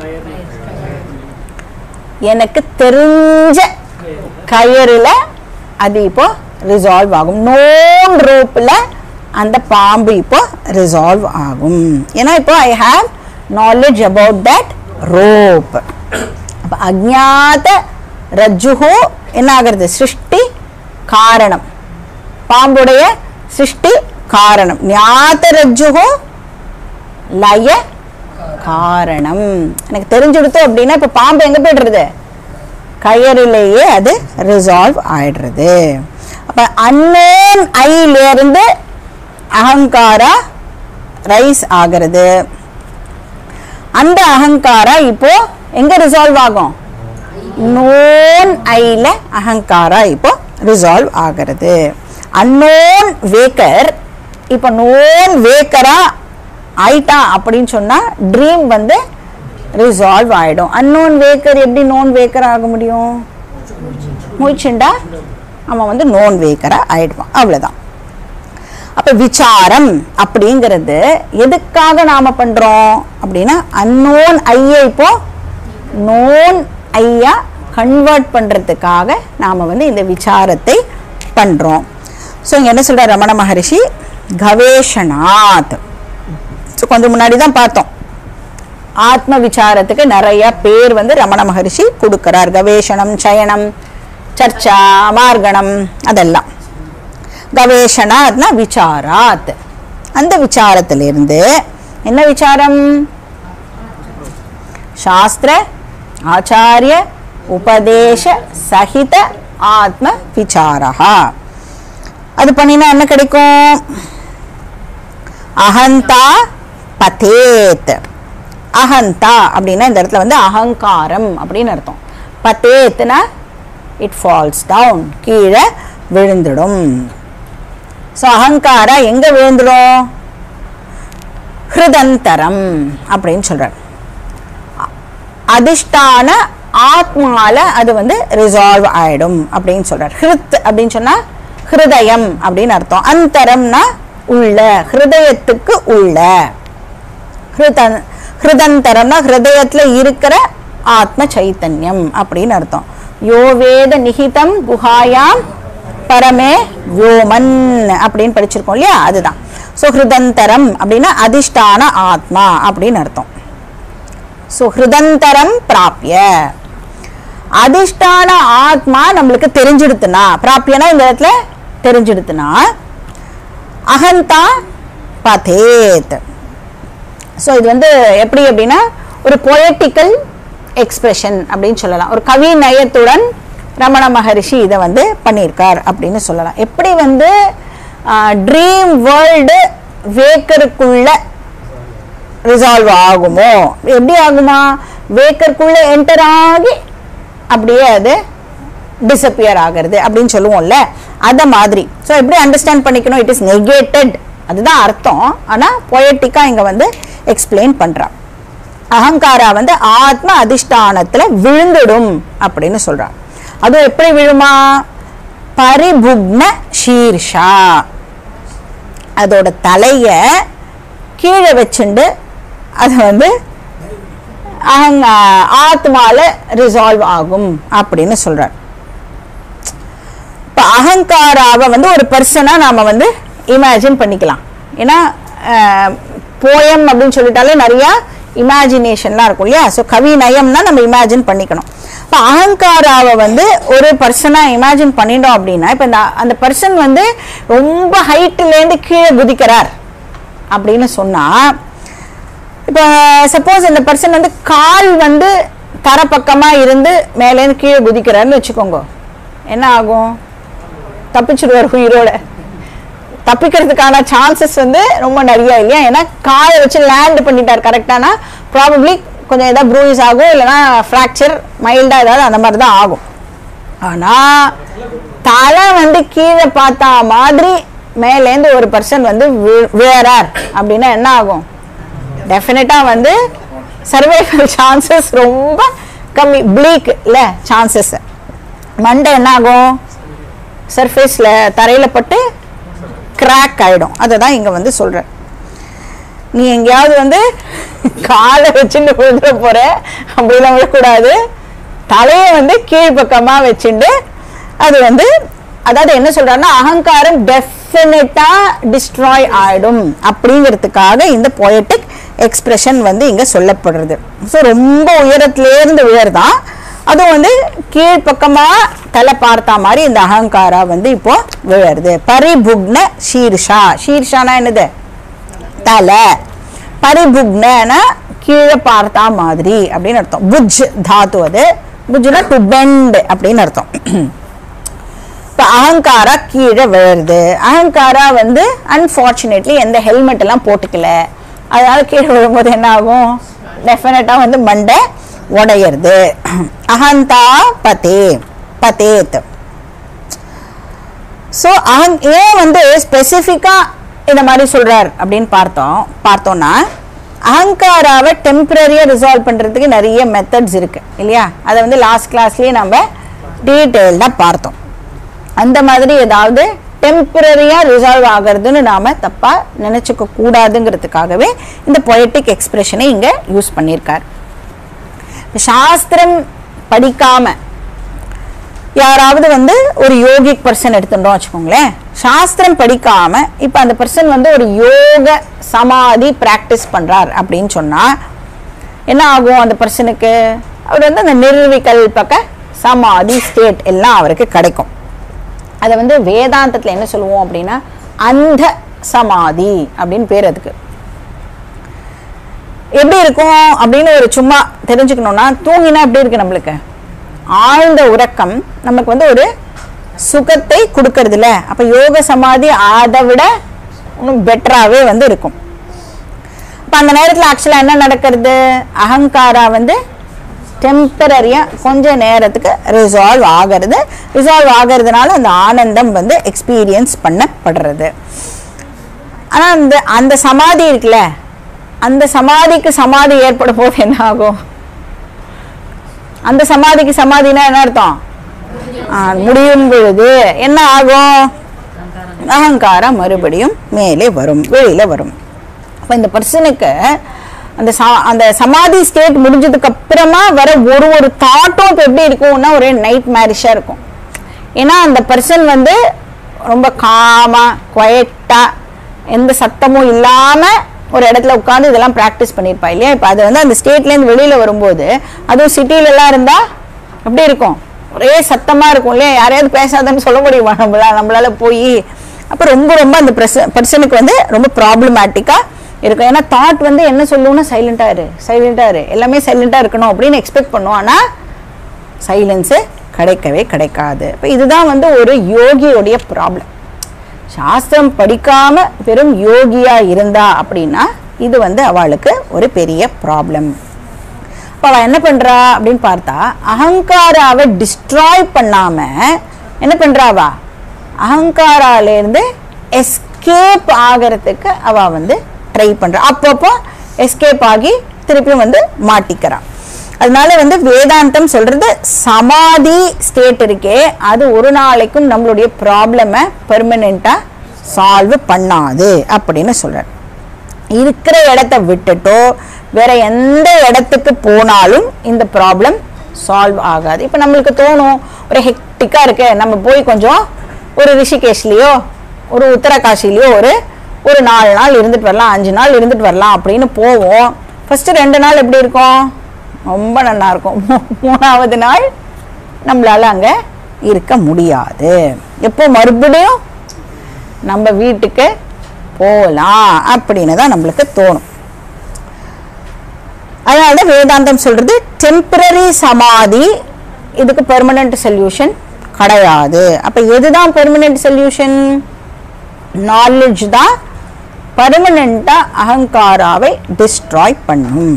எனக்கு தெரிஞ்ச கயிறுல அது இப்போ ரிசால்வ் ஆகும் நோன் ரோப்பில் அந்த பாம்பு இப்போ ரிசால்வ் ஆகும் ஏன்னா இப்போ I have knowledge about that rope அப்போ அஜ்ஞாத ரஜ்ஜுஹோ என்ன ஆகிறது சிருஷ்டி காரணம் பாம்புடைய சிருஷ்டி காரணம் ஞாத ரஜ்ஜுஹோ லய காரணம் எனக்கு தெரிஞ்சுடுத்து அப்படின்னா இப்போ பாம்பு எங்க போயிடுறது கயறிலேயே அது ரிசால்வ் ஆயிடுறது அப்ப அன்னோன் ஐலேருந்து அகங்காரா ரைஸ் ஆகிறது அந்த அகங்காரா இப்போ எங்க ரிசால்வ் ஆகும் நோன் ஐல அகங்காரா இப்போ ரிசால்வ் ஆகிறது அன்னோன் வேக்கர் இப்போ நோன் வேக்கரா ஆயிட்டா அப்படின்னு சொன்னா ட்ரீம் வந்து ரிசால்வ் ஆயிடும் அன்னோன் வேக்கர் எப்படி நோன் வேக்கர் ஆக முடியும் முழிச்சுண்டா அவன் வந்து நோன் வேக்கரா ஆயிடுவான் அவ்வளவுதான் அப்ப விசாரம் அப்படிங்கிறது எதுக்காக நாம பண்றோம் அப்படின்னா அன்னோன் ஐயை இப்போ நோன் ஐயா கன்வெர்ட் பண்றதுக்காக நாம வந்து இந்த விசாரத்தை பண்றோம் ஸோ இங்க என்ன சொல்ற ரமண மகரிஷி கவேஷனாத் ஸோ கொஞ்சம் முன்னாடி தான் பார்த்தோம் ஆத்ம விசாரத்துக்கு நிறைய பேர் வந்து ரமண மகரிஷி கொடுக்கிறார் கவேஷணம் சயனம் சர்ச்சா மார்கணம் அதெல்லாம் கவேஷனாத்னா விசாராத் அந்த விசாரத்திலிருந்து என்ன விசாரம் சாஸ்திர ஆச்சாரிய உபதேச சகித ஆத்ம விசாரா அது பண்ணினா என்ன கிடைக்கும் அகந்தா பதேத் அகந்தா அப்படின்னா இந்த இடத்துல வந்து அகங்காரம் அப்படின்னு அர்த்தம் பதேத்னா இட் ஃபால்ஸ் டவுன் கீழே விழுந்துடும் ஸோ அகங்காரா எங்க விழுந்துடும் ஹிருதந்தரம் அப்படின்னு சொல்றார் அ- அதிஷ்டான ஆத்மால அது வந்து ரிசால்வ் ஆயிடும் அப்படின்னு சொல்றார் ஹிருத் அப்படின்னு சொன்னா ஹிருதயம் அப்படின்னு அர்த்தம் அந்தரம்னா உள்ள ஹிருதயத்துக்கு உள்ள ஹிருதன் ஹிருதந்தரம்னா ஹிருதயத்துல இருக்கிற ஆத்ம சைத்தன்யம் அப்படின்னு அர்த்தம் யோ வேத நிகிதம் குஹாயாம் பரமே வ்யோமன் அப்படின்னு படிச்சிருக்கோம் இல்லையா அதுதான் ஸோ ஹிருதந்தரம் அப்படின்னா அதிஷ்டான ஆத்மா அப்படின்னு அர்த்தம் ஸோ ஹிருதந்தரம் பிராப்பிய அதிஷ்டான ஆத்மா நம்மளுக்கு தெரிஞ்சிடுத்துனா பிராப்பியனா இந்த இடத்துல தெரிஞ்சிடுத்துனா அகந்தா பதேத் ஸோ இது வந்து எப்படி அப்படின்னா ஒரு பொயட்டிக்கல் எக்ஸ்பிரஷன் அப்படின்னு சொல்லலாம் ஒரு கவி நயத்துடன் ரமண மகரிஷி இதை வந்து பண்ணியிருக்கார் அப்படின்னு சொல்லலாம் எப்படி வந்து ட்ரீம் வேர்ல்டு வேக்கருக்குள்ள ரிசால்வ் ஆகுமோ எப்படி ஆகுமா வேக்கருக்குள்ள என்டர் ஆகி அப்படியே அது டிசப்பியர் ஆகிறது அப்படின்னு சொல்லுவோம்ல அத மாதிரி ஸோ எப்படி அண்டர்ஸ்டாண்ட் பண்ணிக்கணும் இட் இஸ் நெகேட்டட் அதுதான் அர்த்தம் ஆனால் பொயட்டிக்காக இங்கே வந்து எக்ஸ்பிளைன் பண்ணுறான் அகங்காரா வந்து ஆத்ம அதிஷ்டானத்துல விழுந்துடும் அப்படின்னு சொல்றான் அதுவும் எப்படி விழுமா பரிபுக்ன ஷீர்ஷா அதோட தலைய கீழே வச்சுண்டு அது வந்து அங்க ஆத்மால ரிசால்வ் ஆகும் அப்படின்னு சொல்றார் இப்போ அகங்காராவை வந்து ஒரு பர்சனா நாம வந்து இமேஜின் பண்ணிக்கலாம் ஏன்னா போயம் அப்படின்னு சொல்லிட்டாலே நிறைய இமேஜினேஷன்லாம் இருக்கும் இல்லையா ஸோ கவி நயம்னா நம்ம இமேஜின் பண்ணிக்கணும் இப்போ அகங்காராவை வந்து ஒரு பர்சனாக இமேஜின் பண்ணிட்டோம் அப்படின்னா இப்போ இந்த அந்த பர்சன் வந்து ரொம்ப ஹைட்டிலேருந்து கீழே குதிக்கிறார் அப்படின்னு சொன்னால் இப்போ சப்போஸ் இந்த பர்சன் வந்து கால் வந்து தரப்பக்கமாக இருந்து மேலேருந்து கீழே குதிக்கிறாருன்னு வச்சுக்கோங்க என்ன ஆகும் தப்பிச்சிடுவார் உயிரோட தப்பிக்கிறதுக்கான சான்சஸ் வந்து ரொம்ப நிறைய இல்லையா ஏன்னா காலை வச்சு லேண்ட் பண்ணிட்டார் கரெக்டானா ப்ராபப்ளி கொஞ்சம் ஏதாவது ப்ரூயிஸ் ஆகும் இல்லைன்னா ஃப்ராக்சர் மைல்டாக ஏதாவது அந்த மாதிரி தான் ஆகும் ஆனால் தலை வந்து கீழே பார்த்தா மாதிரி மேலேருந்து ஒரு பர்சன் வந்து வி- விழறார் அப்படின்னா என்ன ஆகும் டெஃபினட்டாக வந்து சர்வைவல் சான்சஸ் ரொம்ப கம்மி ப்ளீக் இல்லை சான்சஸ் மண்டை என்ன ஆகும் சர்ஃபேஸில் தரையில் பட்டு கிராக் ஆகிடும் அதை தான் இங்கே வந்து சொல்கிறேன் நீ எங்கேயாவது வந்து காலை வச்சுட்டு விழுந்துட போற அப்படிலாம் விடக்கூடாது தலையை வந்து கீழ்ப்பக்கமாக வச்சுட்டு அது வந்து அதாவது என்ன சொல்றாருன்னா அகங்காரம் டெஃபினட்டா டிஸ்ட்ராய் ஆயிடும் அப்படிங்கிறதுக்காக இந்த பொயட்டிக் எக்ஸ்பிரஷன் வந்து இங்க சொல்லப்படுறது ஸோ ரொம்ப உயரத்திலேருந்து உயர்தான் அதுவும் வந்து கீழ்ப்பக்கமா தலை பார்த்தா மாதிரி இந்த அகங்காரா வந்து இப்போ விழருது பரிபுக்ன ஷீர்ஷா ஷீர்ஷானா என்னது தலை பரிபுக்னா கீழே பார்த்தா மாதிரி அப்படின்னு அர்த்தம் புஜ் தாத்து அது புஜ்னா டு பெண்ட் அப்படின்னு அர்த்தம் இப்போ அகங்காரா கீழே விழுறது அகங்காரா வந்து அன்ஃபார்ச்சுனேட்லி எந்த ஹெல்மெட் எல்லாம் போட்டுக்கல அதனால கீழே விழும்போது என்ன ஆகும் டெஃபினட்டாக வந்து மண்டை உடையிறது அகந்தா பதே பதேத் ஸோ அகங் ஏன் வந்து ஸ்பெசிஃபிக்காக இந்த மாதிரி சொல்றார் அப்படின்னு பார்த்தோம் பார்த்தோம்னா அகங்காராவை டெம்பரரியாக ரிசால்வ் பண்ணுறதுக்கு நிறைய மெத்தட்ஸ் இருக்கு இல்லையா அதை வந்து லாஸ்ட் கிளாஸ்லேயே நம்ம டீட்டெயில்டாக பார்த்தோம் அந்த மாதிரி ஏதாவது டெம்பரரியாக ரிசால்வ் ஆகிறதுன்னு நாம தப்பாக நினச்சிக்க கூடாதுங்கிறதுக்காகவே இந்த பொயட்டிக் எக்ஸ்பிரஷனை இங்கே யூஸ் பண்ணியிருக்கார் சாஸ்திரம் படிக்காம யாராவது வந்து ஒரு யோகிக் பர்சன் எடுத்துட்டோம் வச்சுக்கோங்களேன் சாஸ்திரம் படிக்காம இப்போ அந்த பர்சன் வந்து ஒரு யோக சமாதி பிராக்டிஸ் பண்றார் அப்படின்னு சொன்னா என்ன ஆகும் அந்த பர்சனுக்கு அவர் வந்து அந்த நிர்விகல்பக சமாதி ஸ்டேட் எல்லாம் அவருக்கு கிடைக்கும் அதை வந்து வேதாந்தத்தில் என்ன சொல்லுவோம் அப்படின்னா அந்த சமாதி அப்படின்னு பேர் அதுக்கு எப்படி இருக்கும் அப்படின்னு ஒரு சும்மா தெரிஞ்சுக்கணும்னா தூங்கினா எப்படி இருக்கு நம்மளுக்கு ஆழ்ந்த உறக்கம் நமக்கு வந்து ஒரு சுகத்தை கொடுக்கறது இல்ல அப்ப யோக சமாதி அதை விட இன்னும் பெட்டராகவே வந்து இருக்கும் அப்ப அந்த நேரத்தில் ஆக்சுவலாக என்ன நடக்கிறது அகங்காரா வந்து டெம்பரரியாக கொஞ்ச நேரத்துக்கு ரிசால்வ் ஆகிறது ரிசால்வ் ஆகிறதுனால அந்த ஆனந்தம் வந்து எக்ஸ்பீரியன்ஸ் பண்ணப்படுறது ஆனால் அந்த அந்த சமாதி இருக்குல்ல அந்த சமாதிக்கு சமாதி ஏற்படும் போது என்ன ஆகும் அந்த சமாதிக்கு சமாதினா என்ன அர்த்தம் ஆ, முடியும் பொழுது என்ன ஆகும் அகங்காரம் மறுபடியும் மேலே வரும் வெளியில வரும் அப்போ இந்த பர்சனுக்கு அந்த சா- அந்த சமாதி ஸ்டேட் முடிஞ்சதுக்கு அப்புறமா வர ஒரு ஒரு தாட்டும் இப்போ எப்படி இருக்கும்னா ஒரு நைட் மேரிஷாக இருக்கும் ஏன்னா அந்த பர்சன் வந்து ரொம்ப காமா குவைட்டா எந்த சத்தமும் இல்லாம ஒரு இடத்துல உட்காந்து இதெல்லாம் ப்ராக்டிஸ் பண்ணியிருப்பா இல்லையா இப்போ அது வந்து அந்த ஸ்டேட்லேருந்து வெளியில வரும்போது அதுவும் சிட்டில எல்லாம் இருந்தா எப்படி இருக்கும் ஒரே சத்தமா இருக்கும் இல்லையா யாரையாவது பேசாதன்னு சொல்ல முடியுமா நம்மளால நம்மளால போய் அப்போ ரொம்ப ரொம்ப அந்த பர்சனுக்கு வந்து ரொம்ப ப்ராப்ளமேட்டிக்கா இருக்கும் ஏன்னா தாட் வந்து என்ன சொல்லுவோம்னா சைலண்டா இரு சைலண்டா இரு எல்லாமே சைலண்டா இருக்கணும் அப்படின்னு எக்ஸ்பெக்ட் பண்ணுவோம் ஆனா சைலன்ஸு கிடைக்கவே கிடைக்காது இப்போ இதுதான் வந்து ஒரு யோகியோடைய ப்ராப்ளம் சாஸ்திரம் படிக்காம வெறும் யோகியா இருந்தா அப்படின்னா இது வந்து அவளுக்கு ஒரு பெரிய ப்ராப்ளம் இப்போ அவள் என்ன பண்றா அப்படின்னு பார்த்தா அகங்காராவை டிஸ்ட்ராய் பண்ணாம என்ன பண்றாவா அகங்காராலேருந்து எஸ்கேப் ஆகிறதுக்கு அவ வந்து ட்ரை பண்றா அப்பப்போ எஸ்கேப் ஆகி திருப்பியும் வந்து மாட்டிக்கிறான் அதனால வந்து வேதாந்தம் சொல்றது சமாதி ஸ்டேட் இருக்கே அது ஒரு நாளைக்கும் நம்மளுடைய ப்ராப்ளமை பெர்மனெண்ட்டாக சால்வ் பண்ணாது அப்படின்னு சொல்றார் இருக்கிற இடத்த விட்டுட்டோ வேற எந்த இடத்துக்கு போனாலும் இந்த ப்ராப்ளம் சால்வ் ஆகாது இப்போ நம்மளுக்கு தோணும் ஒரு ஹெக்டிக்காக இருக்கு நம்ம போய் கொஞ்சம் ஒரு ரிஷிகேஷ்லேயோ ஒரு உத்தரகாஷிலேயோ ஒரு ஒரு நாலு நாள் இருந்துட்டு வரலாம் அஞ்சு நாள் இருந்துட்டு வரலாம் அப்படின்னு போவோம் ஃபர்ஸ்ட் ரெண்டு நாள் எப்படி இருக்கும் ரொம்ப நல்லா இருக்கும் மூ- மூணாவது நாள் நம்மளால அங்க இருக்க முடியாது எப்போ மறுபடியும் நம்ம வீட்டுக்கு போகலாம் அப்படின்னு தான் நம்மளுக்கு தோணும் அதனால தான் வேதாந்தம் சொல்றது டெம்பரரி சமாதி இதுக்கு பெர்மனன்ட் சொல்யூஷன் கிடையாது அப்ப எதுதான் பெர்மனன்ட் சொல்யூஷன் நாலேஜ் தான் பர்மனண்டா அகங்காராவை டிஸ்ட்ராய் பண்ணும்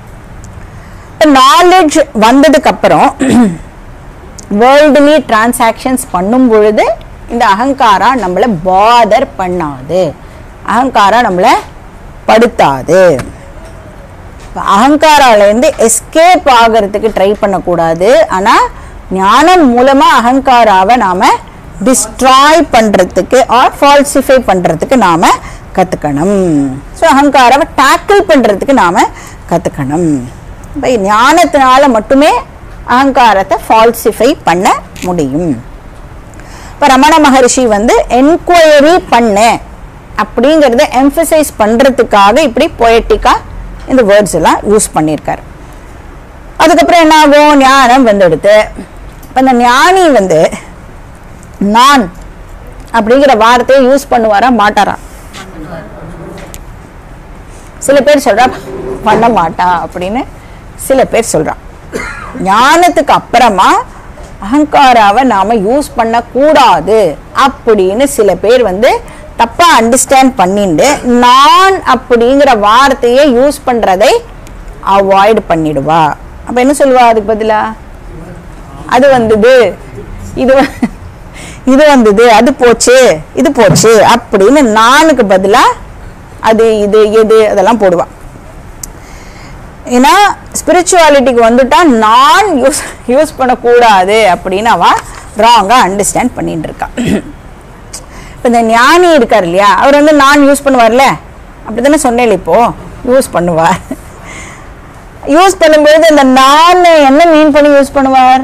நாலேஜ் வந்ததுக்கு அப்புறம் வேர்ல்டுலி டிரான்சாக்ஷன்ஸ் பண்ணும் பொழுது இந்த அகங்காரா நம்மளை பாதர் பண்ணாது அகங்காரா நம்மளை படுத்தாது இப்ப அகங்காராலேருந்து எஸ்கேப் ஆகிறதுக்கு ட்ரை பண்ணக்கூடாது ஆனால் ஞானம் மூலமாக அகங்காராவை நாம் டிஸ்ட்ராய் பண்ணுறதுக்கு ஆர் ஃபால்சிஃபை பண்ணுறதுக்கு நாம் கற்றுக்கணும் ஸோ அகங்காராவை டேக்கிள் பண்ணுறதுக்கு நாம் கற்றுக்கணும் இப்போ ஞானத்தினால மட்டுமே அகங்காரத்தை ஃபால்சிஃபை பண்ண முடியும் இப்போ ரமண மகரிஷி வந்து என்கொயரி பண்ணு அப்படிங்கிறத எம்ஃபசைஸ் பண்ணுறதுக்காக இப்படி பொயட்டிக்காக இந்த வேர்ட்ஸ் எல்லாம் யூஸ் பண்ணியிருக்காரு அதுக்கப்புறம் என்ன ஆகும் ஞானம் வந்துடுது இப்போ இந்த ஞானி வந்து நான் அப்படிங்கிற வார்த்தையை யூஸ் பண்ணுவாரா மாட்டாரா சில பேர் சொல்றா பண்ண மாட்டா அப்படின்னு சில பேர் சொல்றா ஞானத்துக்கு அப்புறமா அகங்காராவை நாம யூஸ் பண்ணக்கூடாது அப்படின்னு சில பேர் வந்து தப்பா அண்டர்ஸ்டாண்ட் பண்ணிட்டு நான் அப்படிங்கிற வார்த்தையை யூஸ் பண்றதை அவாய்ட் பண்ணிடுவா அப்ப என்ன சொல்லுவா அதுக்கு பதிலா அது வந்தது இது வ- இது வந்தது அது போச்சு இது போச்சு அப்படின்னு நானுக்கு பதிலா அது இது எது அதெல்லாம் போடுவா ஏன்னா ஸ்பிரிச்சுவாலிட்டிக்கு வந்துட்டா நான் யூஸ் யூஸ் பண்ணக்கூடாது அப்படின்னு அவ ராங்காக அண்டர்ஸ்டாண்ட் பண்ணிட்டு இருக்கா இப்போ இந்த ஞானி இருக்கார் இல்லையா அவர் வந்து நான் யூஸ் பண்ணுவார்ல அப்படி தானே சொன்னேன் இப்போ யூஸ் பண்ணுவார் யூஸ் பண்ணும்போது இந்த நான் என்ன மீன் பண்ணி யூஸ் பண்ணுவார்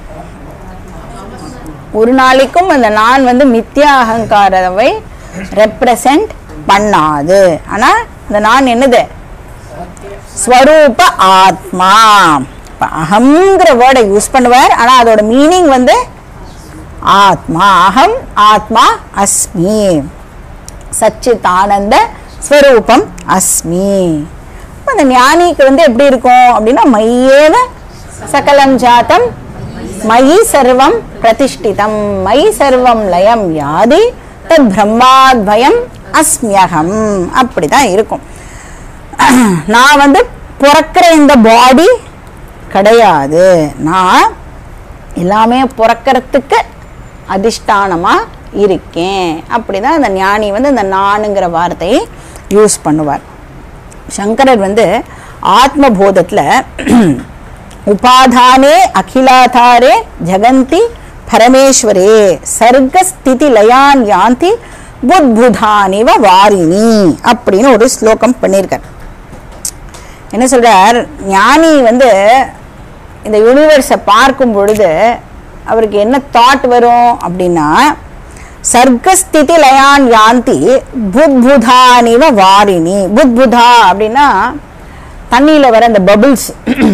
ஒரு நாளைக்கும் அந்த நான் வந்து மித்யா அகங்காரவை ரெப்ரசன்ட் பண்ணாது ஆனா இந்த நான் என்னது ஸ்வரூப ஆத்மா இப்ப அகம்ங்கிற வேர்டை யூஸ் பண்ணுவார் ஆனா அதோட மீனிங் வந்து ஆத்மா அகம் ஆத்மா அஸ்மி சச்சித் ஆனந்த ஸ்வரூபம் அஸ்மி அப்ப அந்த ஞானிக்கு வந்து எப்படி இருக்கும் அப்படின்னா மையேன சகலம் ஜாத்தம் மயி சர்வம் பிரதிஷ்டிதம் மயி சர்வம் லயம் யாதி தத் பிரம்மாத்வயம் அஸ்மியகம் அப்படிதான் இருக்கும் நான் வந்து பிறக்கிற இந்த பாடி கிடையாது நான் எல்லாமே பிறக்கிறதுக்கு அதிஷ்டானமா இருக்கேன் அப்படிதான் இந்த ஞானி வந்து இந்த நானுங்கிற வார்த்தையை யூஸ் பண்ணுவார் சங்கரர் வந்து ஆத்மபோதத்துல உபாதானே அகிலாதாரே ஜெகந்தி பரமேஸ்வரே சர்க்கஸ்திதி லயான் யாந்தி புத்புதானிவ வாரிணி அப்படின்னு ஒரு ஸ்லோகம் பண்ணியிருக்கார் என்ன சொல்றார் ஞானி வந்து இந்த யூனிவர்ஸை பார்க்கும் பொழுது அவருக்கு என்ன தாட் வரும் அப்படின்னா சர்க்கஸ்திதி லயான் யாந்தி புத்புதானிவ வாரிணி புத்புதா அப்படின்னா தண்ணியில் வர அந்த பபிள்ஸ்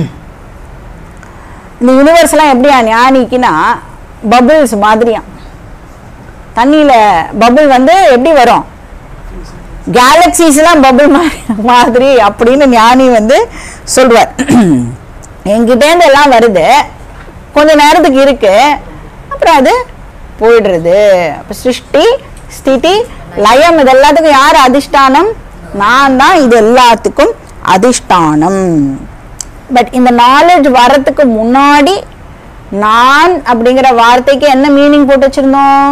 இந்த யூனிவர்ஸ் எல்லாம் எப்படியா ஞானிக்குன்னா பபிள்ஸ் மாதிரியா தண்ணியில் பபிள் வந்து எப்படி வரும் கேலக்சிஸ் எல்லாம் பபிள் மாதிரி அப்படின்னு ஞானி வந்து சொல்வார் என்கிட்டேருந்து எல்லாம் வருது கொஞ்ச நேரத்துக்கு இருக்கு அப்புறம் அது போயிடுறது அப்ப சிருஷ்டி ஸ்திதி லயம் இது எல்லாத்துக்கும் யார் அதிஷ்டானம் நான் தான் இது எல்லாத்துக்கும் அதிஷ்டானம் பட் இந்த நாலேஜ் வர்றதுக்கு முன்னாடி நான் அப்படிங்கிற வார்த்தைக்கு என்ன மீனிங் போட்டு வச்சிருந்தோம்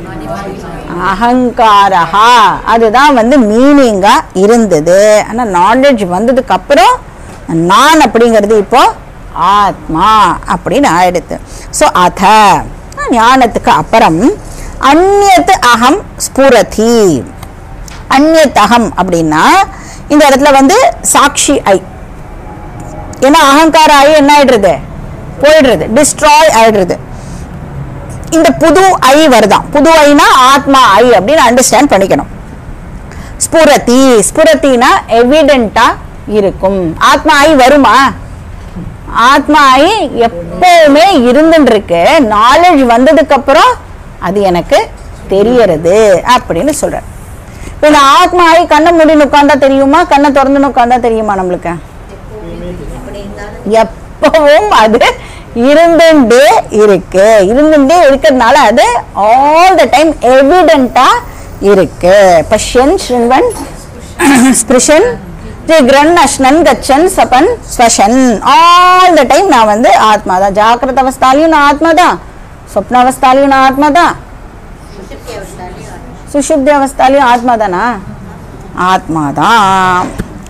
அகங்காரஹா அதுதான் வந்து மீனிங்கா இருந்தது ஆனா நாலேஜ் வந்ததுக்கு அப்புறம் நான் அப்படிங்கிறது இப்போ ஆத்மா அப்படின்னு ஆயிடுது ஸோ அத ஞானத்துக்கு அப்புறம் அந்நியத்து அகம் ஸ்புரதி அந்நியத் அகம் அப்படின்னா இந்த இடத்துல வந்து சாட்சி ஐ ஏன்னா அகங்கார ஐ என்ன ஆயிடுறது போயிடுறது டிஸ்ட்ராய் ஆயிடுறது இந்த புது ஐ வருதான் புது ஐனா ஆத்மா ஐ அப்படின்னு அண்டர்ஸ்டாண்ட் பண்ணிக்கணும் ஸ்புரதி ஸ்புரத்தினா எவிடென்ட்டா இருக்கும் ஆத்மா ஐ வருமா ஆத்மா ஐ எப்பவுமே இருந்துட்டு இருக்கு நாலேஜ் வந்ததுக்கு அப்புறம் அது எனக்கு தெரியறது அப்படின்னு சொல்ற இப்ப இந்த ஆத்மா ஐ கண்ணை மூடின்னு உட்காந்தா தெரியுமா கண்ணை திறந்துன்னு உட்காந்தா தெரியுமா நம்மளுக்கு எப்பவும் அது இருந்துட்டே இருக்கு இருந்துட்டே இருக்கிறதுனால அது ஆல் த டைம் எவிடென்ட்டா இருக்கு பஷ்யன் ஸ்ருண்வன் ஸ்பிருஷன் ஜிக்ரன் அஷ்னன் கச்சன் சபன் ஸ்வஷன் ஆல் த டைம் நான் வந்து ஆத்மா தான் ஜாக்கிரத அவஸ்தாலையும் நான் ஆத்மா தான் சொப்ன அவஸ்தாலையும் நான் ஆத்மா தான் சுஷுப்தி அவஸ்தாலையும் ஆத்மா தானா ஆத்மா தான்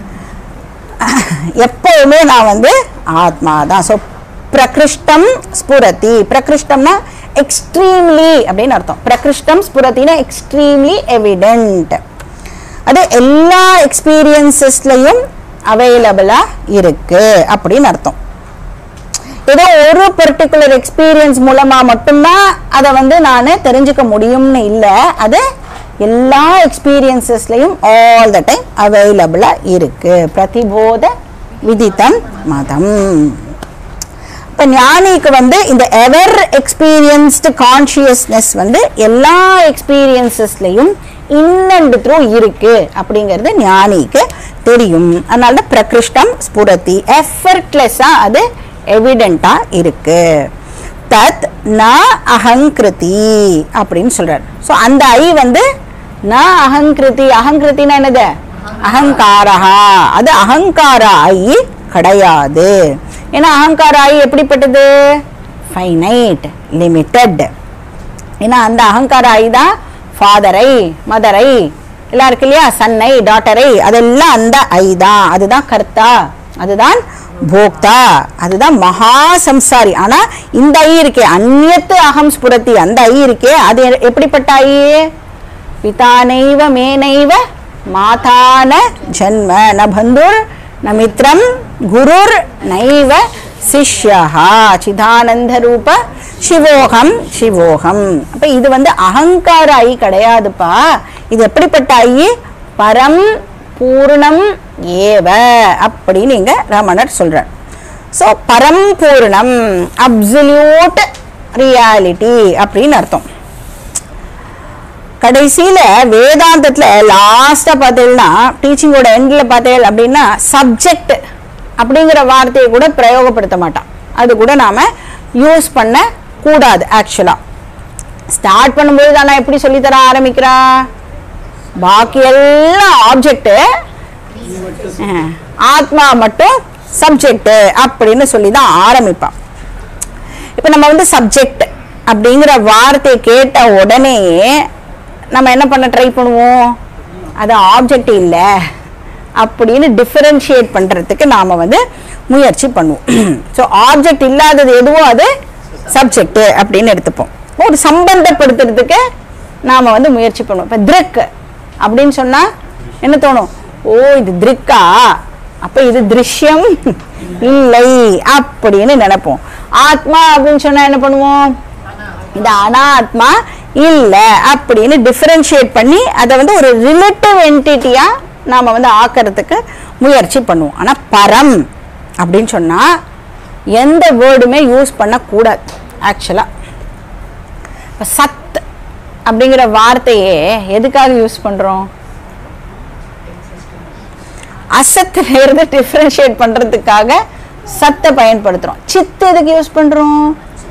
எப்பவுமே நான் வந்து ஆத்மா தான் ஸோ பிரகிருஷ்டம் ஸ்புரதி பிரகிருஷ்டம்னா எக்ஸ்ட்ரீம்லி அப்படின்னு அர்த்தம் பிரகிருஷ்டம் ஸ்புரத்தினா எக்ஸ்ட்ரீம்லி எவிடென்ட் அது எல்லா எக்ஸ்பீரியன்சஸ்லையும் அவைலபிளா இருக்கு அப்படின்னு அர்த்தம் ஏதோ ஒரு பர்டிகுலர் எக்ஸ்பீரியன்ஸ் மூலமா மட்டும்தான் அதை வந்து நான் தெரிஞ்சுக்க முடியும்னு இல்லை அது எல்லா எக்ஸ்பீரியன்சஸ்லையும் ஆல் த டைம் அவைலபிளா இருக்கு பிரதிபோத விதித்தம் மதம் இப்போ ஞானிக்கு வந்து இந்த எவர் எக்ஸ்பீரியன்ஸ்டு கான்ஷியஸ்னஸ் வந்து எல்லா எக்ஸ்பீரியன்சஸ்லையும் இன் அண்ட் த்ரூ இருக்கு அப்படிங்கிறது ஞானிக்கு தெரியும் அதனால தான் பிரகிருஷ்டம் ஸ்புரதி எஃபர்ட்லெஸ்ஸா அது எவிடென்ட்டா இருக்கு தத் ந அகங்கிருதி அப்படின்னு சொல்றாரு ஸோ அந்த ஐ வந்து ந அகங்கிருதி அகங்கிருத்தினா என்னது அகங்காரஹா அது அகங்கார ஐ கிடையாது ஏன்னா அகங்கார ஐ எப்படிப்பட்டது ஃபைனைட் லிமிட்டட் ஏன்னா அந்த அகங்கார ஐ தான் ஃபாதரை மதரை எல்லாம் இருக்கு இல்லையா சன்னை டாட்டரை அதெல்லாம் அந்த ஐ தான் அதுதான் கர்த்தா அதுதான் போக்தா அதுதான் மகா சம்சாரி ஆனா இந்த ஐ இருக்கே அந்நியத்து அகம் ஸ்புரத்தி அந்த ஐ இருக்கே அது எ- எப்படிப்பட்ட ஐ பிதானைவ மேனைவ மாதான ஜன்ம ந பந்துர் ந மித்ரம் குருர் நைவ சிஷ்யஹா சிதானந்த ரூப சிவோகம் சிவோகம் அப்ப இது வந்து அகங்கார ஐ கிடையாதுப்பா இது எப்படிப்பட்ட ஐ பரம் பூர்ணம் ஏவ அப்படின்னு இங்க ரமணர் சொல்றார் ஸோ பரம்பூர்ணம் அப்சல்யூட் ரியாலிட்டி அப்படின்னு அர்த்தம் கடைசியில வேதாந்தத்துல லாஸ்டா பார்த்தீங்கன்னா டீச்சிங்கோட எண்ட்ல பார்த்தீங்க அப்படின்னா சப்ஜெக்ட் அப்படிங்கிற வார்த்தையை கூட பிரயோகப்படுத்த மாட்டான் அது கூட நாம யூஸ் பண்ண கூடாது ஆக்சுவலா ஸ்டார்ட் பண்ணும்போது தானே எப்படி சொல்லி தர ஆரம்பிக்கிறா பாக்கி எல்லாம் ஆப்ஜெக்ட் ஆத்மா மட்டும் சப்ஜெக்ட் அப்படின்னு சொல்லி தான் ஆரம்பிப்பான் இப்போ நம்ம வந்து சப்ஜெக்ட் அப்படிங்கிற வார்த்தையை கேட்ட உடனேயே நம்ம என்ன பண்ண ட்ரை பண்ணுவோம் அது ஆப்ஜெக்ட் இல்லை அப்படின்னு டிஃபரன்ஷியேட் பண்ணுறதுக்கு நாம் வந்து முயற்சி பண்ணுவோம் ஸோ ஆப்ஜெக்ட் இல்லாதது எதுவோ அது சப்ஜெக்ட் அப்படின்னு எடுத்துப்போம் ஒரு சம்பந்தப்படுத்துறதுக்கு நாம் வந்து முயற்சி பண்ணுவோம் இப்போ திருக் அப்படின்னு சொன்னால் என்ன தோணும் ஓ இது திருக்கா அப்போ இது திருஷ்யம் இல்லை அப்படின்னு நினைப்போம் ஆத்மா அப்படின்னு சொன்னா என்ன பண்ணுவோம் இது அனாத்மா இல்ல அப்படின்னு டிஃபரன்ஷியேட் பண்ணி அதை வந்து ஒரு ரிலேட்டிவ் என்டிட்டியா நாம வந்து ஆக்கிறதுக்கு முயற்சி பண்ணுவோம் ஆனா பரம் அப்படின்னு சொன்னா எந்த வேர்டுமே யூஸ் பண்ணக்கூடாது ஆக்சுவலா இப்போ சத் அப்படிங்கிற வார்த்தையே எதுக்காக யூஸ் பண்றோம் அசத்துல இருந்து டிஃபரன்ஷியேட் பண்றதுக்காக சத்தை பயன்படுத்துறோம் சித்து எதுக்கு யூஸ் பண்றோம்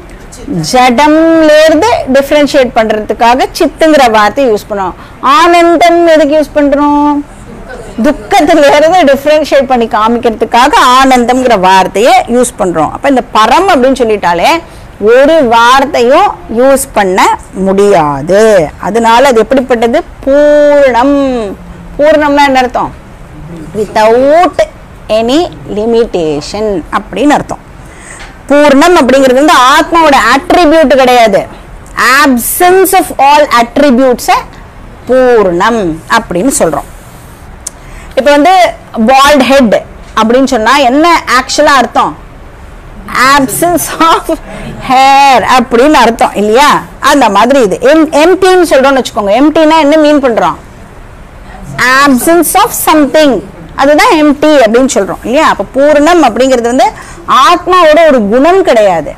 ஜடம்ல இருந்து டிஃபரன்ஷியேட் பண்றதுக்காக சித்துங்கிற வார்த்தை யூஸ் பண்ணுறோம் ஆனந்தம் எதுக்கு யூஸ் பண்றோம் துக்கத்துல இருந்து டிஃபரன்ஷியேட் பண்ணி காமிக்கிறதுக்காக ஆனந்தம்ங்கிற வார்த்தையை யூஸ் பண்றோம் அப்ப இந்த பரம் அப்படின்னு சொல்லிட்டாலே ஒரு வார்த்தையும் யூஸ் பண்ண முடியாது அதனால அது எப்படிப்பட்டது பூர்ணம் பூர்ணம்னா என்ன அர்த்தம் வித்தவுட் எனி லிமிட்டேஷன் அப்படின்னு அர்த்தம் பூர்ணம் அப்படிங்கிறது வந்து ஆத்மாவோட அட்ரிபியூட் கிடையாது ஆப்சன்ஸ் ஆஃப் ஆல் அட்ரிபியூட்ஸை பூர்ணம் அப்படின்னு சொல்றோம் இப்போ வந்து பால்ட் ஹெட் அப்படின்னு சொன்னா என்ன ஆக்சுவலா அர்த்தம் ஆப்சன்ஸ் ஆஃப் ஹேர் அப்படின்னு அர்த்தம் இல்லையா அந்த மாதிரி இது எம்டின்னு சொல்றோம்னு வச்சுக்கோங்க எம்டினா என்ன மீன் பண்றோம் ஆப்சன்ஸ் ஆஃப் சம்திங் அதுதான் எம்டி அப்படின்னு சொல்றோம் இல்லையா அப்ப பூரணம் அப்படிங்கிறது வந்து ஆத்மாவோட ஒரு குணம் கிடையாது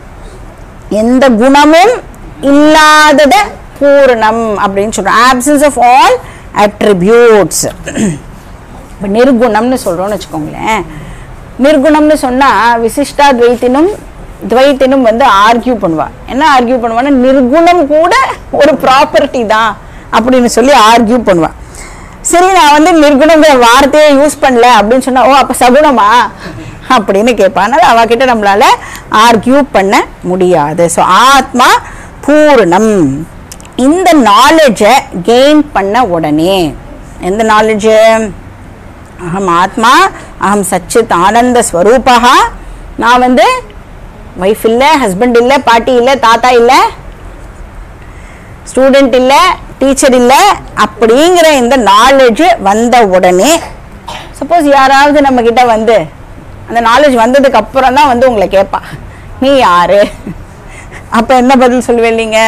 எந்த குணமும் இல்லாதத பூரணம் அப்படின்னு சொல்றோம் ஆப்சன்ஸ் ஆஃப் ஆல் அட்ரிபியூட்ஸ் இப்போ நிர்குணம்னு சொல்றோம்னு வச்சுக்கோங்களேன் நிர்குணம்னு சொன்னா விசிஷ்டா துவைத்தினும் துவைத்தினும் வந்து ஆர்கியூ பண்ணுவா என்ன ஆர்கியூ பண்ணுவான்னா நிர்குணம் கூட ஒரு ப்ராப்பர்ட்டி தான் அப்படின்னு சொல்லி ஆர்கியூ பண்ணுவா சரி நான் வந்து நிர்குணங்கிற வார்த்தையை யூஸ் பண்ணல அப்படின்னு சொன்னா ஓ அப்ப சகுணமா அப்படின்னு கேட்பா அதனால அவகிட்ட நம்மளால ஆர்கியூ பண்ண முடியாது ஸோ ஆத்மா பூர்ணம் இந்த நாலேஜை கெயின் பண்ண உடனே எந்த நாலேஜ் அகம் ஆத்மா அகம் சச்சித் ஆனந்த ஸ்வரூபா நான் வந்து ஒய்ஃப் இல்லை ஹஸ்பண்ட் இல்லை பாட்டி இல்லை தாத்தா இல்லை ஸ்டூடெண்ட் இல்லை டீச்சர் இல்லை அப்படிங்கிற இந்த நாலேஜ் வந்த உடனே சப்போஸ் யாராவது நம்ம கிட்ட வந்து அந்த நாலேஜ் வந்ததுக்கு அப்புறம் தான் வந்து உங்களை கேட்பா நீ யாரு அப்ப என்ன பதில் சொல்லுவேன் நீங்க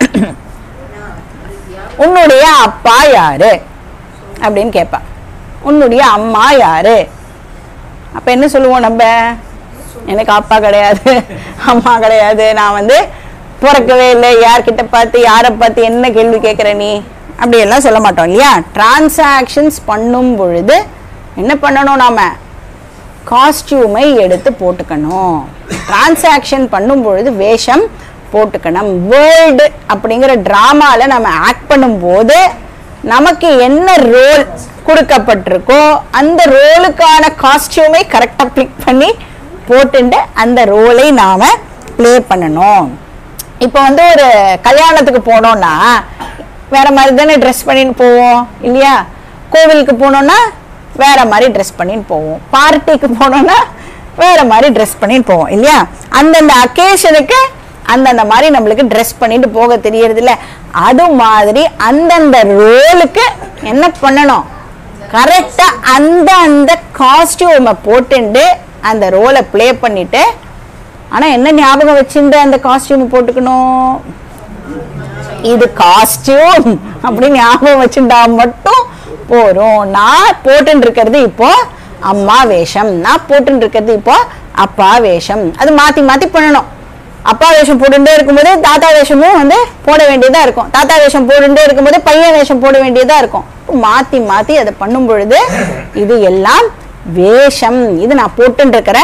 உன்னுடைய அப்பா யாரு அப்படின்னு கேட்பா உன்னுடைய அம்மா யாரு அப்ப என்ன சொல்லுவோம் நம்ம எனக்கு அப்பா கிடையாது அம்மா கிடையாது நான் வந்து பிறக்கவே இல்லை யார்கிட்ட பார்த்து யாரை பார்த்து என்ன கேள்வி கேட்குற நீ அப்படி எல்லாம் சொல்ல மாட்டோம் இல்லையா டிரான்சாக்ஷன்ஸ் பண்ணும் பொழுது என்ன பண்ணணும் நாம காஸ்டியூமை எடுத்து போட்டுக்கணும் டிரான்சாக்ஷன் பண்ணும் பொழுது வேஷம் போட்டுக்கணும் வேர்ல்டு அப்படிங்கிற ட்ராமாவில் நம்ம ஆக்ட் பண்ணும்போது நமக்கு என்ன ரோல் கொடுக்கப்பட்டிருக்கோ அந்த ரோலுக்கான காஸ்டியூமை கரெக்டாக பிக் பண்ணி போட்டுட்டு அந்த ரோலை நாம் ப்ளே பண்ணணும் இப்போ வந்து ஒரு கல்யாணத்துக்கு போனோம்னா வேற மாதிரி தானே ட்ரெஸ் பண்ணிட்டு போவோம் இல்லையா கோவிலுக்கு போனோம்னா வேற மாதிரி ட்ரெஸ் பண்ணிட்டு போவோம் பார்ட்டிக்கு போனோம்னா வேற மாதிரி ட்ரெஸ் பண்ணிட்டு போவோம் இல்லையா அந்தந்த அக்கேஷனுக்கு அந்தந்த மாதிரி நம்மளுக்கு ட்ரெஸ் பண்ணிட்டு போக தெரியறது இல்ல அது மாதிரி அந்தந்த ரோலுக்கு என்ன பண்ணணும் கரெக்டா அந்த அந்த காஸ்டியூமை போட்டுண்டு அந்த ரோலை ப்ளே பண்ணிட்டு ஆனா என்ன ஞாபகம் வச்சிருந்து அந்த காஸ்டியூம் போட்டுக்கணும் இது காஸ்டியூம் அப்படின்னு ஞாபகம் வச்சுட்டா மட்டும் போறோம் நான் போட்டுன்னு இருக்கிறது இப்போ அம்மா வேஷம் நான் போட்டுன்னு இருக்கிறது இப்போ அப்பா வேஷம் அது மாத்தி மாத்தி பண்ணணும் அப்பா வேஷம் போட்டுட்டே இருக்கும்போது தாத்தா வேஷமும் வந்து போட வேண்டியதா இருக்கும் தாத்தா வேஷம் போட்டுட்டே இருக்கும்போது பையன் வேஷம் போட வேண்டியதா இருக்கும் மாத்தி மாத்தி அதை பண்ணும் பொழுது இது எல்லாம் வேஷம் இது நான் போட்டுன்னு இருக்கிற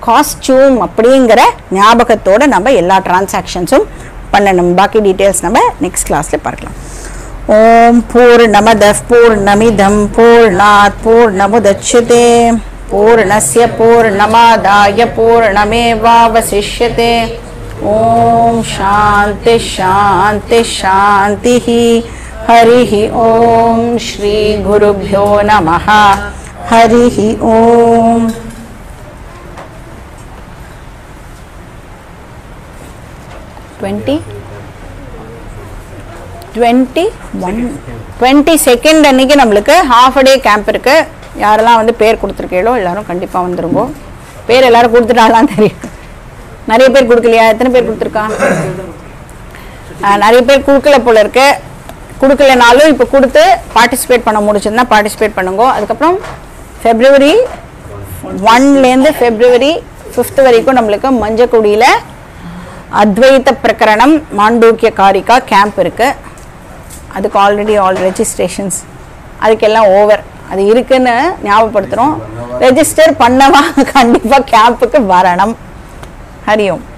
காஸ்டியூம் அப்படிங்கிற ஞாபகத்தோட நம்ம எல்லா டிரான்சாக்ஷன்ஸும் பண்ணணும் பாக்கி டீட்டெயில்ஸ் நம்ம நெக்ஸ்ட் கிளாஸில் பார்க்கலாம் ஓம் பூர்ணமதः பூர்ணமிதம் பூர்ணாத் பூர்ணமுதட்சியते பூர்ணஸ்ய பூர்ணமாதாய பூர்ணமேவாவசிஷ்யते ॐ शान्ति शान्ति शान्तिः हरिः ॐ श्रीगुरुभ्यो नमः हरिः ॐ twenty twenty one twenty second அன்னைக்கு நம்மளுக்கு ஹாஃப் டே கேம்ப் இருக்கு யாரெல்லாம் வந்து பேர் கொடுத்துருக்கீங்களோ எல்லாரும் கண்டிப்பாக வந்துருங்கோ பேர் எல்லாரும் கொடுத்துட்டாலாம் தெரியும் நிறைய பேர் கொடுக்கலையா எத்தனை பேர் கொடுத்துருக்கா ஆஹ், நிறைய பேர் கொடுக்கல போல இருக்கு கொடுக்கலனாலும் இப்போ கொடுத்து பார்ட்டிசிபேட் பண்ண முடிச்சிருந்தா பார்ட்டிசிபேட் பண்ணுங்க அதுக்கப்புறம் ஃபெப்ரவரி ஒன்லேருந்து ஃபெப்ரவரி ஃபிஃப்த் வரைக்கும் நம்மளுக்கு மஞ்சக்குடியில் அத்வைத பிரகரணம் மாண்டூக்கிய காரிகா கேம்ப் இருக்கு அதுக்கு ஆல்ரெடி ஆல் ரெஜிஸ்ட்ரேஷன்ஸ் அதுக்கெல்லாம் ஓவர் அது இருக்குன்னு ஞாபகப்படுத்துகிறோம் ரெஜிஸ்டர் பண்ணவா கண்டிப்பாக கேம்புக்கு வரணும் ஹரி ஓம்